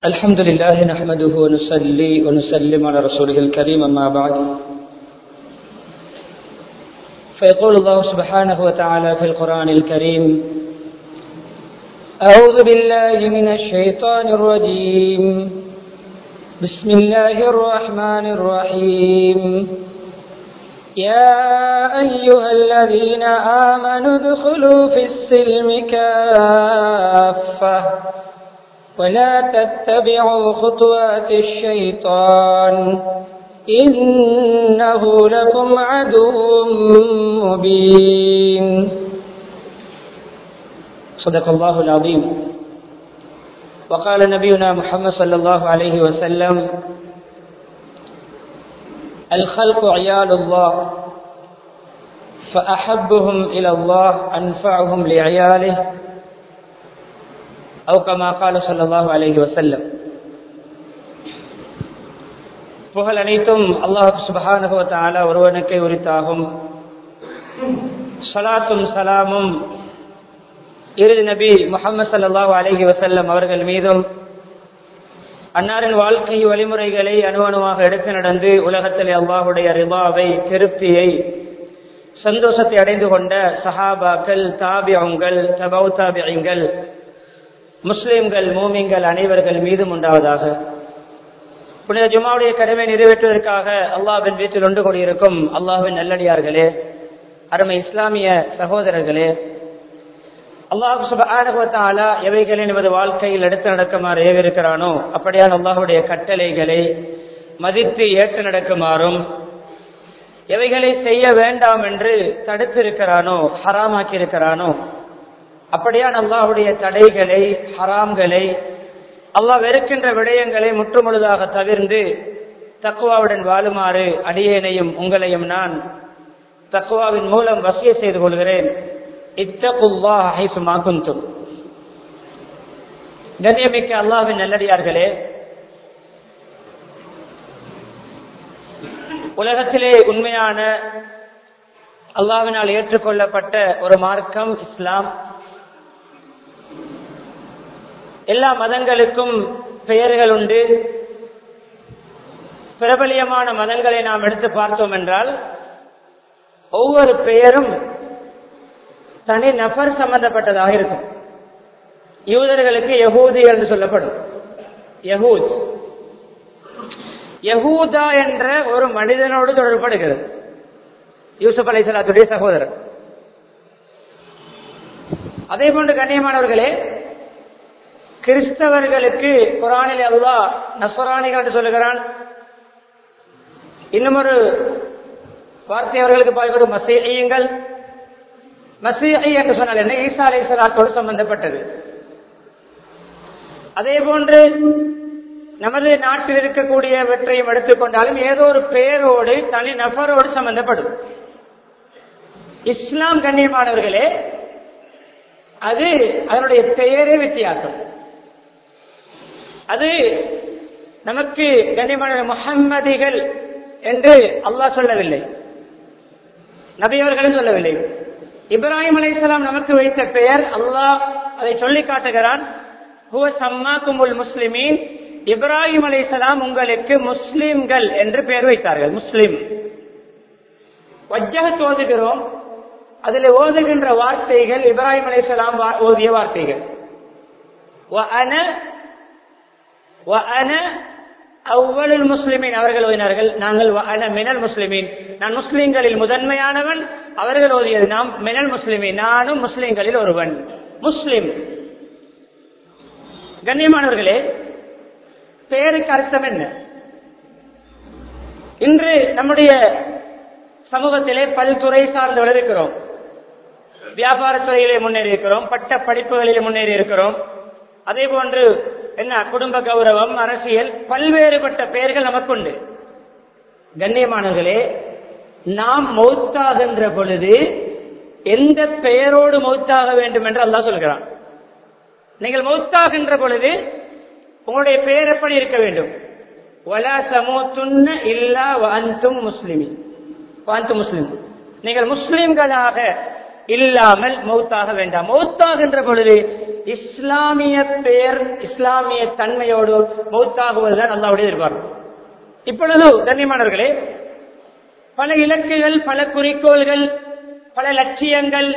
الحمد لله نحمده ونصلي ونسلم على رسوله الكريم أما بعد فيقول الله سبحانه وتعالى في القرآن الكريم أعوذ بالله من الشيطان الرجيم بسم الله الرحمن الرحيم يا أيها الذين آمنوا ادخلوا في السلم كافة ولا تتبعوا خطوات الشيطان إنه لكم عدو مبين صدق الله العظيم وقال نبينا محمد صلى الله عليه وسلم الخلق عيال الله فأحبهم إلى الله أنفعهم لعياله أو كما قال صلى الله عليه وسلم புகழ் அனைத்தும் அல்லாஹ் சுபஹானுவத்தால ஒருவனுக்கே உரித்தாகும் சலாத்தும் சலாமும் இறுதி நபி முகமது சல்லாஹூ அலஹி வசல்லம் அவர்கள் மீதும் அன்னாரின் வாழ்க்கை வழிமுறைகளை அணுவணுவாக எடுத்து நடந்து உலகத்தில் அல்லாஹுடைய ரிபாவை திருப்தியை சந்தோஷத்தை அடைந்து கொண்ட சஹாபாக்கள் தாபியங்கள் தபௌ தாபியங்கள் முஸ்லிம்கள் மூமிங்கள் அனைவர்கள் மீதும் உண்டாவதாக புனித ஜுமாவுடைய கடமை நிறைவேற்றுவதற்காக அல்லாஹின் வீட்டில் ஒன்று கூடியிருக்கும் அல்லாஹின் நல்லடியார்களே அருமை இஸ்லாமிய சகோதரர்களே அல்லாஹு சுபானுவத்தாலா எவைகளை நமது வாழ்க்கையில் எடுத்து நடக்குமாறு ஏவிருக்கிறானோ அப்படியான அல்லாஹுடைய கட்டளைகளை மதித்து ஏற்று நடக்குமாறும் எவைகளை செய்ய வேண்டாம் என்று தடுத்திருக்கிறானோ ஹராமாக்கி இருக்கிறானோ அப்படியான அல்லாஹுடைய தடைகளை ஹராம்களை அல்லாஹ் வெறுக்கின்ற விடயங்களை முற்றுமுழுதாக தவிர்ந்து தக்குவாவுடன் வாழுமாறு அடியேனையும் உங்களையும் நான் தக்குவாவின் மூலம் வசிய செய்து கொள்கிறேன் இத்தகுல்லாஹும் கண்ணியமிக்க அல்லாவின் நல்லடியார்களே உலகத்திலே உண்மையான அல்லாவினால் ஏற்றுக்கொள்ளப்பட்ட ஒரு மார்க்கம் இஸ்லாம் எல்லா மதங்களுக்கும் பெயர்கள் உண்டு பிரபலியமான மதங்களை நாம் எடுத்து பார்த்தோம் என்றால் ஒவ்வொரு பெயரும் தனி நபர் சம்பந்தப்பட்டதாக இருக்கும் யூதர்களுக்கு யகூதிகள் என்று சொல்லப்படும் யகூத் யகூதா என்ற ஒரு மனிதனோடு தொடர்படுகிறது யூசுப் அலை சலாத்துடைய சகோதரர் அதே போன்று கண்ணியமானவர்களே கிறிஸ்தவர்களுக்கு குரானில் அல்லா நஸ்வராணிகள் என்று சொல்லுகிறான் இன்னும் ஒரு வார்த்தை அவர்களுக்கு பாய்கொடு மசீகள் மசீஹி என்று சொன்னால் என்ன ஈசா அலை சலாத்தோடு சம்பந்தப்பட்டது அதே போன்று நமது நாட்டில் இருக்கக்கூடியவற்றையும் எடுத்துக்கொண்டாலும் ஏதோ ஒரு பெயரோடு தனி நபரோடு சம்பந்தப்படும் இஸ்லாம் கண்ணியமானவர்களே அது அதனுடைய பெயரே வித்தியாசம் அது நமக்கு கண்ணியமான முகம்மதிகள் என்று அல்லாஹ் சொல்லவில்லை நபியவர்களும் சொல்லவில்லை இப்ராஹிம் அலைசலாம் நமக்கு வைத்த பெயர் அல்லாஹ் அதை சொல்லி காட்டுகிறான் முஸ்லிமீன் இப்ராஹிம் அலைசலாம் உங்களுக்கு முஸ்லிம்கள் என்று பெயர் வைத்தார்கள் முஸ்லிம் வஜ்ஜக ஓதுகிறோம் அதில் ஓதுகின்ற வார்த்தைகள் இப்ராஹிம் அலைசலாம் ஓதிய வார்த்தைகள் அவ்வளவு முஸ்லிமின் அவர்கள் ஓதினார்கள் நாங்கள் மினல் முஸ்லிமின் நான் முஸ்லிம்களில் முதன்மையானவன் அவர்கள் ஓதியது நாம் மினல் முஸ்லிமின் நானும் முஸ்லிம்களில் ஒருவன் முஸ்லிம் கண்ணியமானவர்களே பெயருக்கு அர்த்தம் என்ன இன்று நம்முடைய சமூகத்திலே பல்துறை சார்ந்து இருக்கிறோம் வியாபாரத்துறையிலே முன்னேறி இருக்கிறோம் பட்ட படிப்புகளிலே முன்னேறி இருக்கிறோம் அதே போன்று என்ன குடும்ப கௌரவம் அரசியல் பல்வேறுபட்ட பெயர்கள் நமக்குண்டு கண்ணியமானவர்களே நாம் மௌத்தாகின்ற பொழுது எந்த பெயரோடு மௌத்தாக வேண்டும் என்று அல்லா சொல்கிறான் நீங்கள் மௌத்தாகின்ற பொழுது உங்களுடைய பெயர் எப்படி இருக்க வேண்டும் வலா சமூத்துன்ன இல்லா வாந்தும் முஸ்லிமி வாந்து முஸ்லிம் நீங்கள் முஸ்லிம்களாக இல்லாமல் மௌத்தாக வேண்டாம் மௌத்தாகின்ற பொழுது இஸ்லாமிய பெயர் இஸ்லாமிய தன்மையோடு மௌத்தாகுவதுதான் அல்லாவுடைய எதிர்பார்ப்பு இப்பொழுது கண்ணியமானவர்களே பல இலக்குகள் பல குறிக்கோள்கள் பல லட்சியங்கள்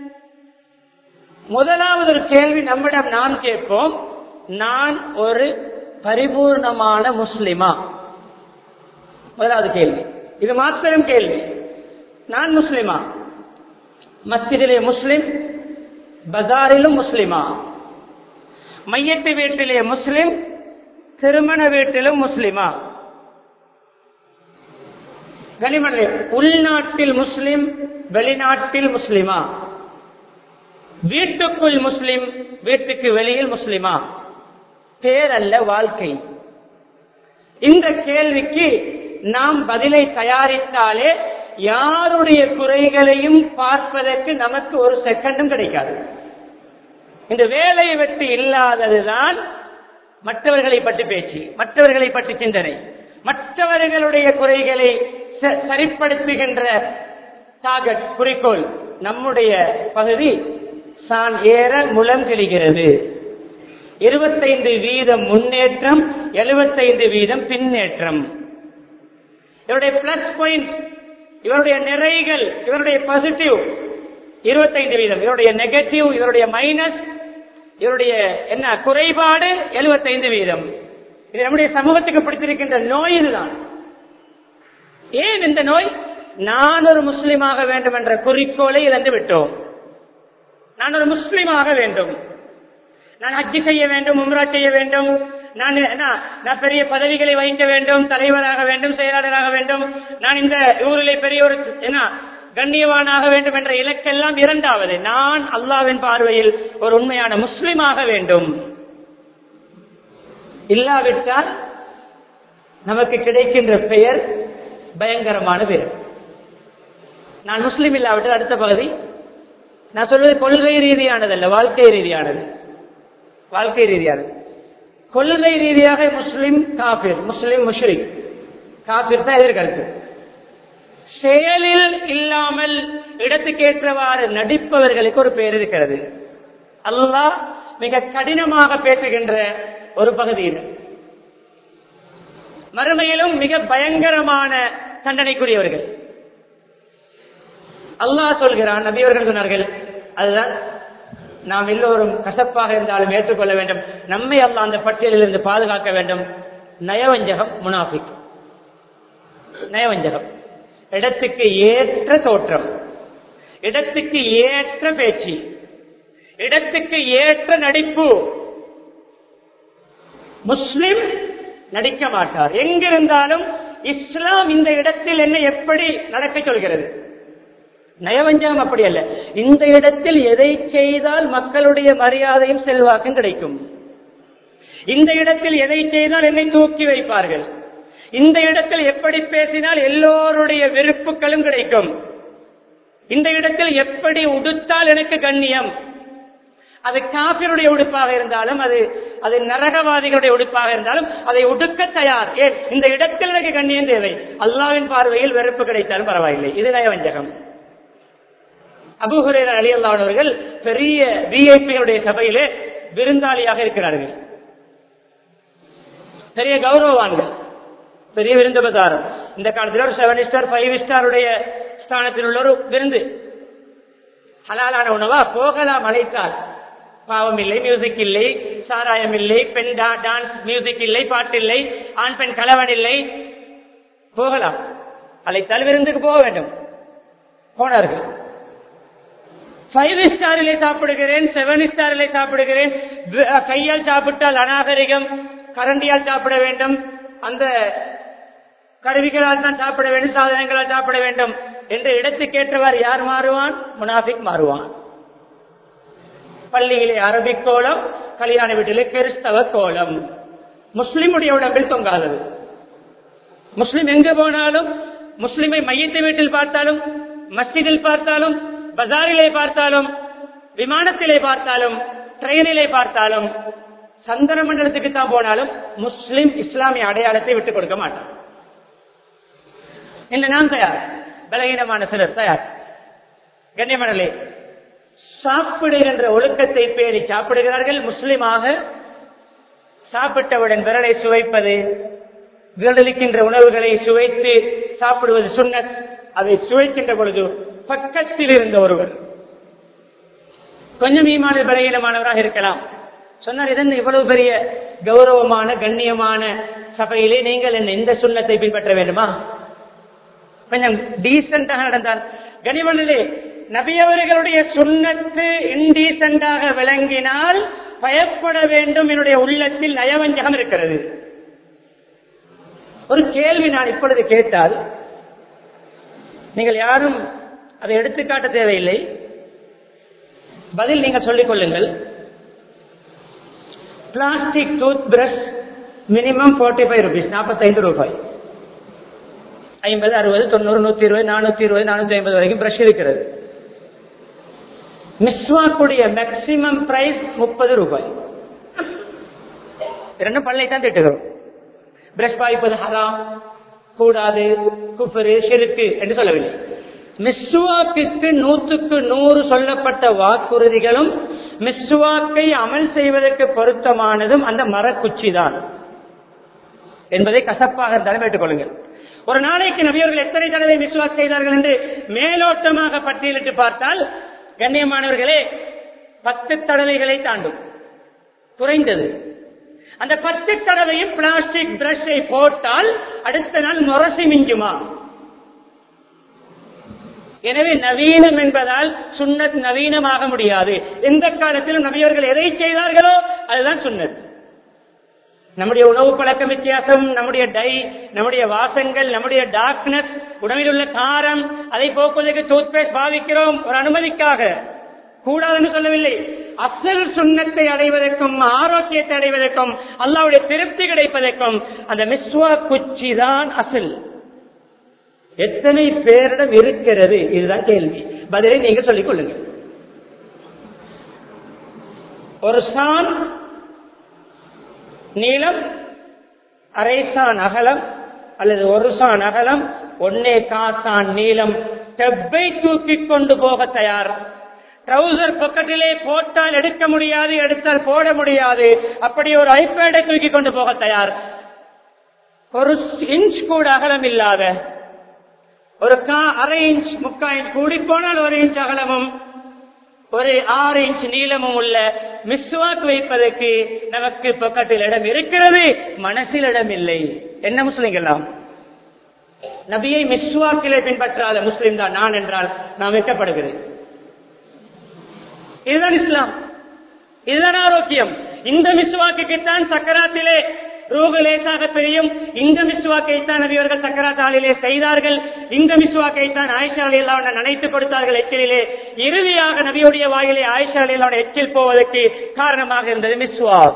முதலாவது ஒரு கேள்வி நம்மிடம் நாம் கேட்போம் நான் ஒரு பரிபூர்ணமான முஸ்லிமா முதலாவது கேள்வி இது மாத்திரம் கேள்வி நான் முஸ்லிமா மஸ்ஜிதிலே முஸ்லிம் பஜாரிலும் முஸ்லிமா மையத்து வீட்டிலே முஸ்லிம் திருமண வீட்டிலும் முஸ்லிமா கனிமணி உள்நாட்டில் முஸ்லிம் வெளிநாட்டில் முஸ்லிமா வீட்டுக்குள் முஸ்லிம் வீட்டுக்கு வெளியில் முஸ்லிமா பேரல்ல வாழ்க்கை இந்த கேள்விக்கு நாம் பதிலை தயாரித்தாலே யாருடைய குறைகளையும் பார்ப்பதற்கு நமக்கு ஒரு செகண்டும் கிடைக்காது இந்த வேலை வெட்டு இல்லாததுதான் மற்றவர்களை பற்றி பேச்சு மற்றவர்களை பற்றி சிந்தனை மற்றவர்களுடைய குறைகளை ச- சரிப்படுத்துகின்ற டார்கெட் குறிக்கோள் நம்முடைய பகுதி சான் ஏற முலம் கிழிகிறது இருபத்தைந்து வீதம் முன்னேற்றம் எழுபத்தைந்து வீதம் பின்னேற்றம் இவருடைய பிளஸ் பாயிண்ட் இவருடைய நிறைகள் இவருடைய பாசிட்டிவ் இருபத்தைந்து வீதம் இவருடைய நெகட்டிவ் இவருடைய மைனஸ் இவருடைய என்ன குறைபாடு எழுபத்தைந்து வீதம் இது நம்முடைய சமூகத்துக்கு பிடித்திருக்கின்ற நோய் இதுதான் ஏன் இந்த நோய் நான் ஒரு முஸ்லிமாக வேண்டும் என்ற குறிக்கோளை இழந்து விட்டோம் நான் ஒரு முஸ்லிமாக வேண்டும் நான் ஹஜ்ஜி செய்ய வேண்டும் உம்ரா செய்ய வேண்டும் நான் என்ன, நான் பெரிய பதவிகளை வகிக்க வேண்டும் தலைவராக வேண்டும் செயலாளராக வேண்டும் நான் இந்த ஊரிலே பெரிய ஒரு என்ன கண்ணியவானாக வேண்டும் என்ற இலக்கெல்லாம் இரண்டாவது நான் அல்லாவின் பார்வையில் ஒரு உண்மையான முஸ்லிமாக வேண்டும் இல்லாவிட்டால் நமக்கு கிடைக்கின்ற பெயர் பயங்கரமான பெயர் நான் முஸ்லீம் இல்லாவிட்டால் அடுத்த பகுதி நான் சொல்வது கொள்கை ரீதியானதல்ல வாழ்க்கை ரீதியானது வாழ்க்கை ரீதியானது கொள்கை ரீதியாக முஸ்லிம் காபிர் முஸ்லிம் முஷ்ரிக் காபிர் தான் எதிர்கருத்து செயலில் இல்லாமல் இடத்துக்கேற்றவாறு நடிப்பவர்களுக்கு ஒரு பெயர் இருக்கிறது அல்லாஹ் மிக கடினமாக பேசுகின்ற ஒரு பகுதியில் மறுமையிலும் மிக பயங்கரமான தண்டனைக்குரியவர்கள் அல்லாஹ் சொல்கிறான் நபியவர்கள் சொன்னார்கள் அதுதான் நாம் எல்லோரும் கசப்பாக இருந்தாலும் ஏற்றுக்கொள்ள வேண்டும் நம்மை அல்லாஹ் அந்த பட்டியலில் இருந்து பாதுகாக்க வேண்டும் நயவஞ்சகம் முனாஃபிக் நயவஞ்சகம் இடத்துக்கு ஏற்ற தோற்றம் இடத்துக்கு ஏற்ற பேச்சு இடத்துக்கு ஏற்ற நடிப்பு முஸ்லிம் நடிக்க மாட்டார் எங்கிருந்தாலும் இஸ்லாம் இந்த இடத்தில் என்ன எப்படி நடக்க சொல்கிறது நயவஞ்சகம் அப்படி அல்ல இந்த இடத்தில் எதை செய்தால் மக்களுடைய மரியாதையும் செல்வாக்கும் கிடைக்கும் இந்த இடத்தில் எதை செய்தால் என்னை தூக்கி வைப்பார்கள் இந்த இடத்தில் எப்படி பேசினால் எல்லோருடைய வெறுப்புகளும் கிடைக்கும் இந்த இடத்தில் எப்படி உடுத்தால் எனக்கு கண்ணியம் அது காபிருடைய உடுப்பாக இருந்தாலும் அது அது நரகவாதிகளுடைய உடுப்பாக இருந்தாலும் அதை உடுக்க தயார் ஏன் இந்த இடத்தில் எனக்கு கண்ணியம் தேவை அல்லாவின் பார்வையில் வெறுப்பு கிடைத்தாலும் பரவாயில்லை இது நயவஞ்சகம் அபுஹுரேர் அலி அல்லானவர்கள் பெரிய விஐபிகளுடைய சபையிலே விருந்தாளியாக இருக்கிறார்கள் பெரிய கௌரவவான்கள் பெரிய விருந்தபதாரம் இந்த காலத்தில் ஒரு செவன் ஸ்டார் ஃபைவ் ஸ்டாருடைய ஸ்தானத்தில் உள்ள ஒரு விருந்து ஹலாலான உணவா போகலாம் அழைத்தால் பாவம் இல்லை மியூசிக் இல்லை சாராயம் இல்லை பெண் டா- டான்ஸ் மியூசிக் இல்லை பாட்டு இல்லை ஆண் பெண் கலவன் இல்லை போகலாம் அழைத்தால் விருந்துக்கு போக வேண்டும் போனார்கள் ஃபைவ் ஸ்டாரிலே சாப்பிடுகிறேன் செவன் ஸ்டாரிலே சாப்பிடுகிறேன் வி- கையால் சாப்பிட்டால் அநாகரிகம் கரண்டியால் சாப்பிட வேண்டும் அந்த கருவிகளால் தான் சாப்பிட வேண்டும் சாதனங்களால் சாப்பிட வேண்டும் என்று இடத்துக்கேற்றவாறு யார் மாறுவான் முனாஃபிக் மாறுவான் பள்ளியிலே அரபிக் கோலம் கல்யாண வீட்டிலே கிறிஸ்தவ கோலம் முஸ்லிமுடைய உடம்பில் தொங்காதது முஸ்லிம் எங்கு போனாலும் முஸ்லிமை மையத்தை வீட்டில் பார்த்தாலும் மஸ்ஜிதில் பார்த்தாலும் பஜாரிலே பார்த்தாலும் விமானத்திலே பார்த்தாலும் ட்ரெயினிலே பார்த்தாலும் சந்தன மண்டலத்துக்கு தான் போனாலும் முஸ்லிம் இஸ்லாமிய அடையாளத்தை விட்டுக் கொடுக்க மாட்டான் இந்த நான் தயார் பலகீனமான சிலர் தயார் கண்ணியமனலே சாப்பிடுகின்ற ஒழுக்கத்தை பேணி சாப்பிடுகிறார்கள் முஸ்லிமாக சாப்பிட்டவுடன் விரலை சுவைப்பது விரலிக்கின்ற உணவுகளை சுவைத்து சாப்பிடுவது சுண்ணத் அதை சுவைக்கின்ற பொழுது பக்கத்தில் இருந்த ஒருவர் கொஞ்சம் ஈமான பலகீனமானவராக இருக்கலாம் சொன்னார் இதன் இவ்வளவு பெரிய கௌரவமான கண்ணியமான சபையிலே நீங்கள் என்ன இந்த சுண்ணத்தை பின்பற்ற வேண்டுமா கொஞ்சம் டீசென்டாக நடந்தால் கனிமனிலே நபியவர்களுடைய சுண்ணத்து இன்டீசென்டாக விளங்கினால் பயப்பட வேண்டும் என்னுடைய உள்ளத்தில் நயவஞ்சகம் இருக்கிறது ஒரு கேள்வி நான் இப்பொழுது கேட்டால் நீங்கள் யாரும் அதை எடுத்துக்காட்ட தேவையில்லை பதில் நீங்கள் சொல்லிக் கொள்ளுங்கள் plastic tooth brush minimum forty five rupees நாற்பத்தைந்து ரூபாய் ஐம்பது அறுபது தொண்ணூறு நூத்தி இருபது நானூத்தி இருபது நானூத்தி ஐம்பது வரைக்கும் பிரஷ் இருக்கிறது மிஸ்வாக்குடைய மேக்சிமம் பிரைஸ் முப்பது ரூபாய் இரண்டும் பல்லை தான் திட்டுகிறோம் பிரஷ் பாய்ப்பது ஹராம் கூடாது குஃபரு ஷிருக்கு என்று சொல்லவில்லை மிஸ்வாக்கு நூற்றுக்கு நூறு சொல்லப்பட்ட வாக்குறுதிகளும் மிஸ்வாக்கை அமல் செய்வதற்கு பொருத்தமானதும் அந்த மரக்குச்சி தான் என்பதை கசப்பாக இருந்தாலும் ஏற்றுக்கொள்ளுங்கள் ஒரு நாளைக்கு நபியர்கள் எத்தனை தடவை மிஸ்வாக் செய்தார்கள் என்று மேலோட்டமாக பட்டியலிட்டு பார்த்தால் கண்ணியமானவர்களே பத்து தடவைகளை தாண்டும் குறைந்தது அந்த பத்து தடவையும் பிளாஸ்டிக் பிரஷை போட்டால் அடுத்த நாள் முரசி மிஞ்சுமா எனவே நவீனம் என்பதால் சுண்ணத் நவீனமாக முடியாது எந்த காலத்திலும் நபியவர்கள் எதை செய்தார்களோ அதுதான் சுண்ணத் நம்முடைய உணவு பழக்க வித்தியாசம் நம்முடைய டை நம்முடைய வாசங்கள் நம்முடைய டார்க்னஸ் உணவில் உள்ள காரம் அதை போக்குவதற்கு டூத் பேஸ்ட் பாவிக்கிறோம் ஒரு அனுமதிக்காக கூடாதுன்னு சொல்லவில்லை அசல் சுண்ணத்தை அடைவதற்கும் ஆரோக்கியத்தை அடைவதற்கும் அல்லாவுடைய திருப்தி கிடைப்பதற்கும் அந்த மிஸ்வா குச்சி தான் அசல் எத்தனை பேரிடம் இருக்கிறது இதுதான் கேள்வி பதிலை நீங்க சொல்லிக் கொள்ளுங்கள் ஒரு சான் நீளம் அரை சான் அகலம் அல்லது ஒரு சான் அகலம் ஒன்னே காசான் நீளம் டெப்பை தூக்கி கொண்டு போக தயார் ட்ரௌசர் பக்கத்திலே போட்டால் எடுக்க முடியாது எடுத்தால் போட முடியாது அப்படி ஒரு ஐபேடை தூக்கி கொண்டு போக தயார் ஒரு இன்ச் கூட அகலம் இல்லாத ஒரு கா அரை இன்ச் முக்கா இன்ச் கூடி போனால் ஒரு இன்ச் அகலமும் ஒரு ஆறு இன்ச் நீளமும் உள்ள மிஸ்வாக் வைப்பதற்கு நமக்கு பக்கத்தில் இடம் இருக்கிறது மனசில் இடம் இல்லை என்ன முஸ்லிம்களாம் நபியை மிஸ்வாக்கிலே பின்பற்றாத முஸ்லிம் தான் நான் என்றால் நான் வெட்டப்படுகிறேன் இதுதான் இஸ்லாம் இதுதான் ஆரோக்கியம் இந்த மிஸ்வாக்குத்தான் சக்கராத்திலே ரூகு லேசாக தெரியும் இந்த மிஸ்வாக்கைத்தான் நபியவர்கள் சக்கராத் ஆளிலே செய்தார்கள் இந்த மிஸ்வாக்கைத்தான் ஆயிஷா அலியெல்லாம் நினைத்து கொடுத்தார்கள் எச்சிலே இறுதியாக நபியுடைய வாயிலே ஆயிஷா அலியெல்லாம் எச்சில் போவதற்கு காரணமாக இருந்தது மிஸ்வாக்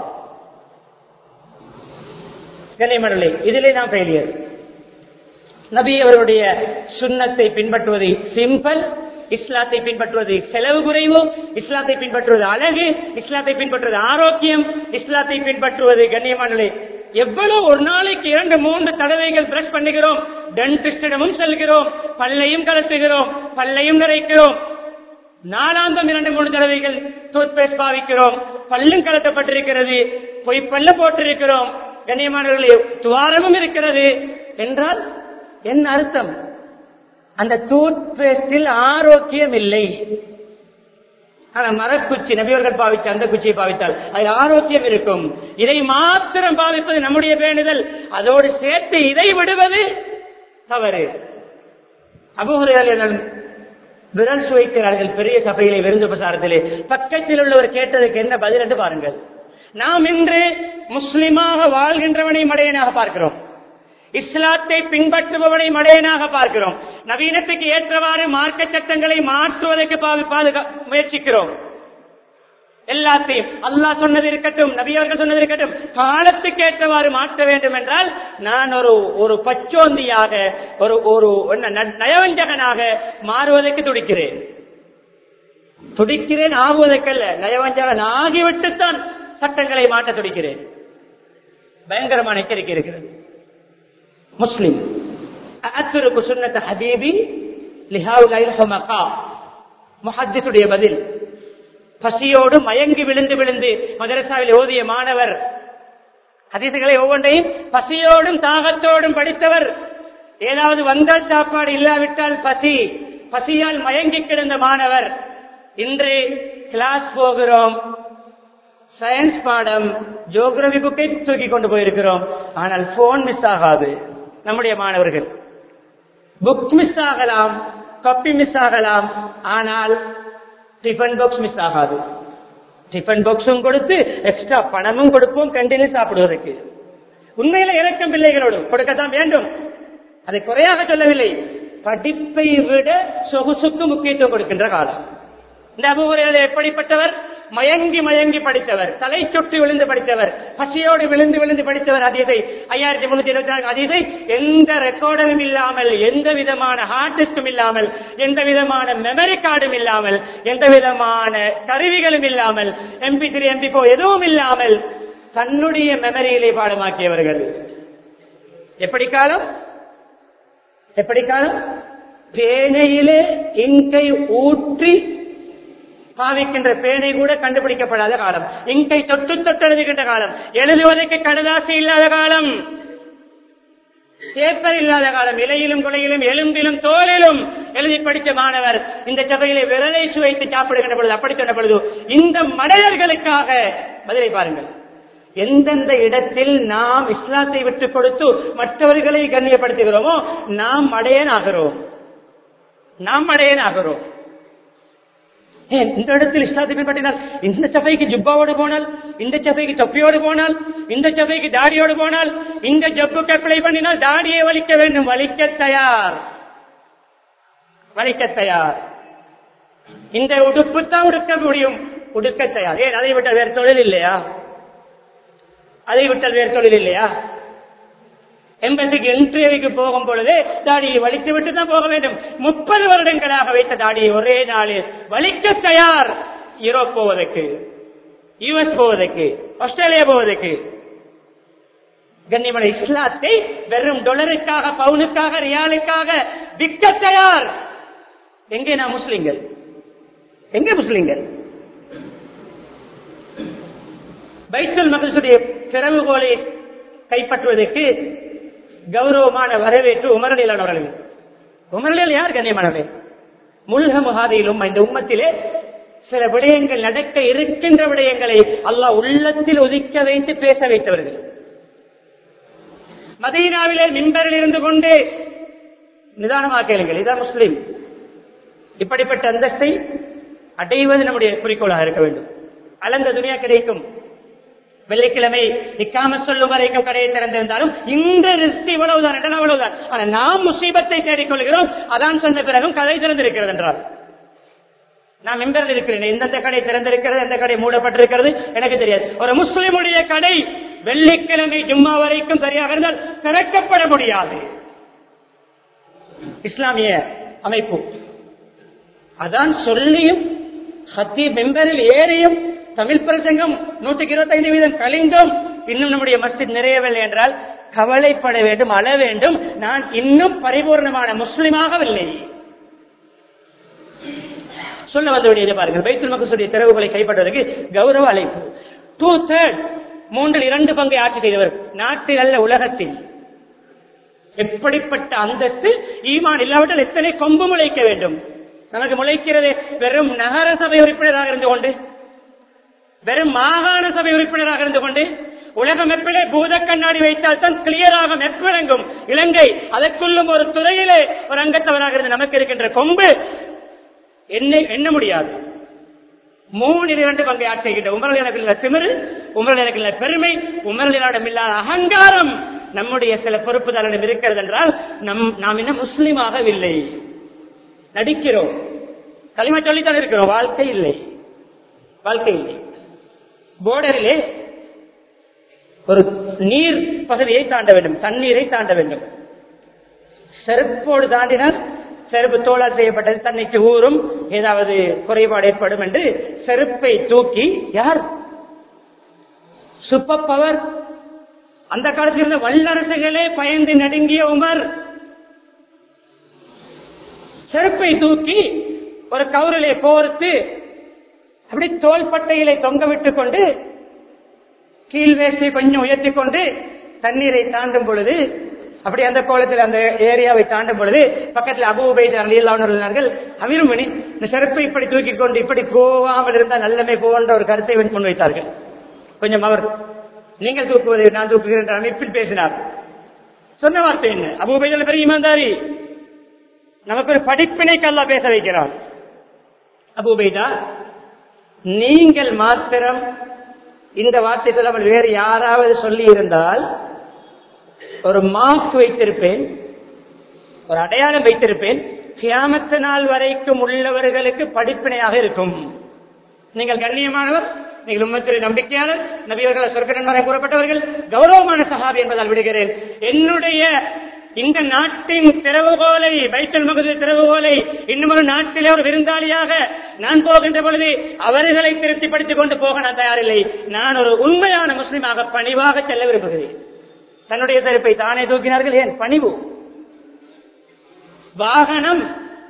கனிமணலை இதிலே நாம் ஃபெயிலியர் நபி அவருடைய சுண்ணத்தை பின்பற்றுவது சிம்பிள் இஸ்லாத்தை பின்பற்றுவது செலவு குறைவு இஸ்லாத்தை பின்பற்றுவது அழகு இஸ்லாத்தை பின்பற்றுவது ஆரோக்கியம் இஸ்லாத்தை பின்பற்றுவது கண்ணியமானே எவ்வளவு ஒரு நாளைக்கு இரண்டு மூன்று தடவைகள் பிரஷ் பண்ணுகிறோம் டென்டிஸ்டிடமும் செல்கிறோம் பல்லையும் கலத்துகிறோம் பல்லையும் நிறைக்கிறோம் நாலாந்தம் இரண்டு மூணு தடவைகள் டூத் பேஸ்ட் பாவிக்கிறோம் பல்லும் கலட்டப்பட்டிருக்கிறது பொய் பல்ல போட்டிருக்கிறோம் கண்ணியமானவர்களே துவாரமும் இருக்கிறது என்றால் என்ன அர்த்தம் அந்த டூத் பேஸ்டில் ஆரோக்கியம் இல்லை ஆனா மரக்குச்சி நபியவர்கள் பாவிச்ச அந்த குச்சியை பாவித்தால் அது ஆரோக்கியம் இருக்கும் இதை மாத்திரம் பாவிப்பது நம்முடைய பேணுதல் அதோடு சேர்த்து இதை விடுவது தவறு அபுகுறையாளர்கள் விரல் சுவைக்கிறார்கள் பெரிய சபையிலே விருந்து பிரசாரத்திலே பக்கத்தில் உள்ளவர் கேட்டதுக்கு என்ன பதில் என்று பாருங்கள் நாம் இன்று முஸ்லிமாக வாழ்கின்றவனை மடையனாக பார்க்கிறோம் இஸ்லாத்தை பின்பற்றுபவனை மடையனாக பார்க்கிறோம் நவீனத்துக்கு ஏற்றவாறு மார்க்க சட்டங்களை மாற்றுவதற்கு பாதுகா முயற்சிக்கிறோம் எல்லாத்தையும் அல்லாஹ் சொன்னது இருக்கட்டும் நபியவர்கள் சொன்னது இருக்கட்டும் காலத்துக்கு ஏற்றவாறு மாற்ற வேண்டும் என்றால் நான் ஒரு ஒரு பச்சோந்தியாக ஒரு ஒரு நயவஞ்சகனாக மாறுவதற்கு துடிக்கிறேன் துடிக்கிறேன் ஆகுவதற்கல்ல நயவஞ்சகன் ஆகிவிட்டுத்தான் சட்டங்களை மாற்ற துடிக்கிறேன் பயங்கரமான எச்சரிக்கை இருக்கிறது முஸ்லிம் அத்துருக்கு சுன்னத்த ஹபீபி லிஹாவுடைய பதில் பசியோடு மயங்கி விழுந்து விழுந்து மதரசாவில் ஓதிய மாணவர் ஹதீசுகளை ஒவ்வொன்றையும் பசியோடும் தாகத்தோடும் படித்தவர் ஏதாவது வந்தால் சாப்பாடு இல்லாவிட்டால் பசி பசியால் மயங்கி கிடந்த மாணவர் இன்று கிளாஸ் போகிறோம் சயின்ஸ் பாடம் ஜியோகிரபி புக்கை தூக்கி கொண்டு போயிருக்கிறோம் ஆனால் போன் மிஸ் ஆகாது நம்முடைய மாணவர்கள் புக் மிஸ் ஆகலாம் கப்பி மிஸ் ஆகலாம் ஆனால் டிஃபன் பாக்ஸ் மிஸ் ஆகாது டிஃபன் பாக்ஸும் கொடுத்து எக்ஸ்ட்ரா பணமும் கொடுப்போம் கண்டினியூ சாப்பிடுவதற்கு உண்மையில இறக்கம் பிள்ளைகளோடு கொடுக்கத்தான் வேண்டும் அதை குறையாக சொல்லவில்லை படிப்பை விட சொகுசுக்கு முக்கியத்துவம் கொடுக்கின்ற காலம் இந்த அபுகுரையில் எப்படிப்பட்டவர் மயங்கி மயங்கி படித்தவர் தலை சுற்றி விழுந்து படித்தவர் பசியோடு விழுந்து விழுந்து படித்தவர் அதீதை ஐயாயிரத்தி முன்னூத்தி இருபத்தி நான்கு அதீதை எந்த ரெக்கார்டும் இல்லாமல் எந்த விதமான ஹார்ட் டிஸ்கும் இல்லாமல் எந்த விதமான மெமரி கார்டும் இல்லாமல் எந்த விதமான கருவிகளும் இல்லாமல் எம்பி த்ரீ எம்பி போ எதுவும் இல்லாமல் தன்னுடைய மெமரியிலே பாடமாக்கியவர்கள் எப்படி காலம் எப்படி காலம் பேனையிலே இங்கை ஊற்றி பாவிக்கின்ற பேனை கூட கண்டுபிடிக்கப்படாத காலம் இங்கை தொட்டு தொட்டு எழுதுகின்ற காலம் எழுதுவதற்கு கடதாசி இல்லாத காலம் பேப்பர் இல்லாத காலம் இலையிலும் குலையிலும் எலும்பிலும் தோலிலும் எழுதி படித்த மாணவர் இந்த சபையிலே விரலை சுவைத்து சாப்பிடுகின்ற பொழுது அப்படி சொன்ன பொழுது இந்த மடையர்களுக்காக பதிலை பாருங்கள் எந்தெந்த இடத்தில் நாம் இஸ்லாத்தை விட்டுக் கொடுத்து மற்றவர்களை கண்ணியப்படுத்துகிறோமோ நாம் மடையன் ஆகிறோம் நாம் மடையன் ஆகிறோம் ஏன் இந்த இடத்தில் இஸ்லாத்தை பின்பற்றினால் இந்த சபைக்கு ஜுப்பாவோடு போனால் இந்த சபைக்கு தொப்பியோடு போனால் இந்த சபைக்கு தாடியோடு போனால் இந்த ஜப்புக்கு அப்ளை பண்ணினால் தாடியை வலிக்க வேண்டும் வலிக்க தயார் வலிக்க தயார் இந்த உடுப்பு தான் உடுக்க முடியும் உடுக்க தயார் ஏன் அதை விட்டால் வேறு தொழில் இல்லையா அதை விட்டால் வேறு தொழில் இல்லையா எம்பசிக்கு இன்டர்வியூக்கு போகும் பொழுது தாடியை வலித்து விட்டு தான் போக வேண்டும் முப்பது வருடங்களாக வைத்த தாடியை ஒரே நாளில் வலிக்க தயார் யூரோப் போவதற்கு யுஎஸ் போவதற்கு ஆஸ்திரேலியா போவதற்கு கண்ணிமலை இஸ்லாத்தை வெறும் டொலருக்காக பவுனுக்காக ரியாலுக்காக விற்க தயார் எங்கே நான் முஸ்லிம்கள் எங்கே முஸ்லிம்கள் பைத்தல் மகசுடைய பிறவுகோலை கைப்பற்றுவதற்கு கௌரவமான வரவேற்று உமரலியலான அவர்கள் உமரலியல் யார் கண்ணியமானவரே முல்க முகாதியிலும் இந்த உம்மத்திலே சில விடயங்கள் நடக்க இருக்கின்ற விடயங்களை அல்லாஹ் உள்ளத்தில் ஒதுக்க வைத்து பேச வைத்தவர்கள் மதீனாவிலே மின்பரில் இருந்து கொண்டு நிதானமாக கேளுங்கள் இதான் முஸ்லிம் இப்படிப்பட்ட அந்தஸ்தை அடைவது நம்முடைய குறிக்கோளாக இருக்க வேண்டும் அளந்த துணியா கிடைக்கும் வெள்ளிக்கிழமை நிக்காம சொல்லும் வரைக்கும் கடையை திறந்திருந்தாலும் இந்த ரிஸ்க் இவ்வளவுதான் இடம் அவ்வளவுதான் ஆனா நாம் முசீபத்தை தேடிக்கொள்கிறோம் அதான் சொன்ன பிறகும் கடை திறந்திருக்கிறது என்றால் நான் மெம்பரில் இருக்கிறேன் எந்தெந்த கடை திறந்திருக்கிறது எந்த கடை மூடப்பட்டிருக்கிறது எனக்கு தெரியாது ஒரு முஸ்லிமுடைய கடை வெள்ளிக்கிழமை ஜும்மா வரைக்கும் சரியாக இருந்தால் திறக்கப்பட முடியாது இஸ்லாமிய அமைப்பு அதான் சொல்லியும் ஹத்தி மெம்பரில் ஏறியும் தமிழ் பிரசங்கம் நூற்றுக்கு இருபத்தைந்து வீதம் கழிந்தும் இன்னும் நம்முடைய மஸ்ஜித் நிறையவில்லை என்றால் கவலைப்பட வேண்டும் அழ வேண்டும் நான் இன்னும் பரிபூர்ணமான முஸ்லிமாகவில்லை சொல்ல வந்தவுடைய பாருங்கள் பைத்துல் மகசுடைய திறவுகளை கைப்பற்றுவதற்கு கௌரவ அழைப்பு டூ தேர்ட் மூன்றில் இரண்டு பங்கை ஆட்சி செய்தவர் நாட்டில் அல்ல உலகத்தில் எப்படிப்பட்ட அந்தஸ்து ஈமான் இல்லாவிட்டால் எத்தனை கொம்பு முளைக்க வேண்டும் நமக்கு முளைக்கிறது வெறும் நகர சபை உறுப்பினராக இருந்து கொண்டு வெறும் மாகாண சபை உறுப்பினராக இருந்து கொண்டு உலக மெப்பிலே பூத கண்ணாடி வைத்தால் தான் கிளியராக மெப்பிழங்கும் இலங்கை அதற்குள்ளும் ஒரு துறையிலே ஒரு அங்கத்தவராக இருந்து நமக்கு இருக்கின்ற கொம்பு என்ன எண்ண முடியாது மூணு இரண்டு பங்கை ஆட்சி செய்கின்ற உமரல் எனக்கு இல்ல திமிரு உமரல் எனக்கு இல்ல பெருமை உமரலிடம் இல்லாத அகங்காரம் நம்முடைய சில பொறுப்புதாரிடம் இருக்கிறது என்றால் நம் நாம் இன்னும் முஸ்லீமாகவில்லை நடிக்கிறோம் களிமா சொல்லித்தான் இருக்கிறோம் வாழ்க்கை இல்லை வாழ்க்கை இல்லை போர்டரிலே ஒரு நீர் பகுதியை தாண்ட வேண்டும் தண்ணீரை தாண்ட வேண்டும் செருப்போடு தாண்டினால் செருப்பு தோளால் செய்யப்பட்டது தன்னைக்கு ஊறும் ஏதாவது குறைபாடு ஏற்படும் என்று செருப்பை தூக்கி யார் சூப்பர் பவர் அந்த காலத்தில் இருந்த வல்லரசுகளே பயந்து நடுங்கிய உமர் செருப்பை தூக்கி ஒரு கவுரிலே கோர்த்து அப்படி தோள்பட்டையிலே தொங்க விட்டுக் கொண்டு கீழ் வேஷ்டியை கொஞ்சம் உயர்த்தி கொண்டு தண்ணீரை தாண்டும் பொழுது அப்படி அந்த கோலத்தில் அந்த ஏரியாவை தாண்டும் பொழுது பக்கத்தில் அபூபைத் அலியல்லானவர்கள் அமீருமணி இந்த செருப்பை இப்படி தூக்கி கொண்டு இப்படி போகாமல் இருந்தால் நல்லமை போன்ற ஒரு கருத்தை முன்வைத்தார்கள் கொஞ்சம் அவர் நீங்கள் தூக்குவதை நான் தூக்குகிறேன் என்ற அமைப்பில் பேசினார் சொன்ன வார்த்தை என்ன அபூபைதல் பெரிய இமான்தாரி நமக்கு ஒரு படிப்பினைக்கு அல்லா பேச வைக்கிறார் அபூபைதா நீங்கள் மாத்திரம் இந்த வார்த்தை சொல்லாமல் வேறு யாராவது சொல்லி இருந்தால் ஒரு மார்க் வைத்திருப்பேன் ஒரு அடையாளம் வைத்திருப்பேன் கியாமத்து நாள் வரைக்கும் உள்ளவர்களுக்கு படிப்பினையாக இருக்கும் நீங்கள் கண்ணியமானவர் நீங்கள் உம்மத்தில் நம்பிக்கையாளர் நபியர்கள் சொர்க்க நன்மரை கூறப்பட்டவர்கள் கௌரவமான சகாபி என்பதால் விடுகிறேன் என்னுடைய இந்த நாட்டின் திறவுகோலை பைத்தல் மகுது திறவுகோலை இன்னும் ஒரு நாட்டிலே ஒரு விருந்தாளியாக நான் போகின்ற பொழுது அவர்களை திருப்திப்படுத்திக் கொண்டு போக நான் தயாரில்லை நான் ஒரு உண்மையான முஸ்லிமாக பணிவாக செல்ல விரும்புகிறேன் தன்னுடைய செருப்பை தானே தூக்கினார்கள் ஏன் பணிவு வாகனம்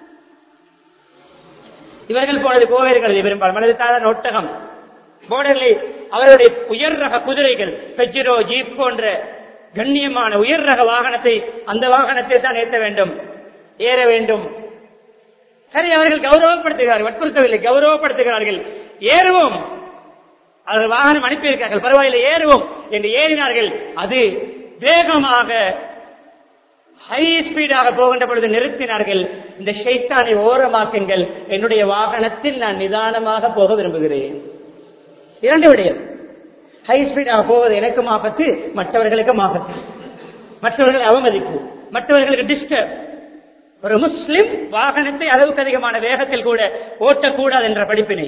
இவர்கள் போனது கோவையர்கள் பெரும்பாலும் அல்லது சாதாரண ஒட்டகம் போர்டர்களை அவருடைய உயர் ரக குதிரைகள் பெஜிரோ ஜீப் போன்ற கண்ணியமான உயர் ரக வாகனத்தை அந்த வாகனத்தை தான் ஏற்ற வேண்டும் ஏற வேண்டும் சரி அவர்கள் கௌரவப்படுத்துகிறார்கள் வற்புறுத்தவில்லை கௌரவப்படுத்துகிறார்கள் ஏறுவோம் அது வாகனம் அனுப்பியிருக்கார்கள் பரவாயில்லை ஏறுவோம் என்று ஏறினார்கள் அது வேகமாக ஹை ஸ்பீடாக போகின்ற பொழுது நிறுத்தினார்கள் இந்த ஷைத்தானை ஓரமாக்குங்கள் என்னுடைய வாகனத்தில் நான் நிதானமாக போக விரும்புகிறேன் இரண்டு விடயம் ஹை ஸ்பீடாக போவது எனக்கும் ஆபத்து மற்றவர்களுக்கும் ஆபத்து மற்றவர்கள் அவமதிப்பு மற்றவர்களுக்கு டிஸ்டர்ப் ஒரு முஸ்லிம் வாகனத்தை அளவுக்கு அதிகமான வேகத்தில் கூட ஓட்டக்கூடாது என்ற படிப்பினை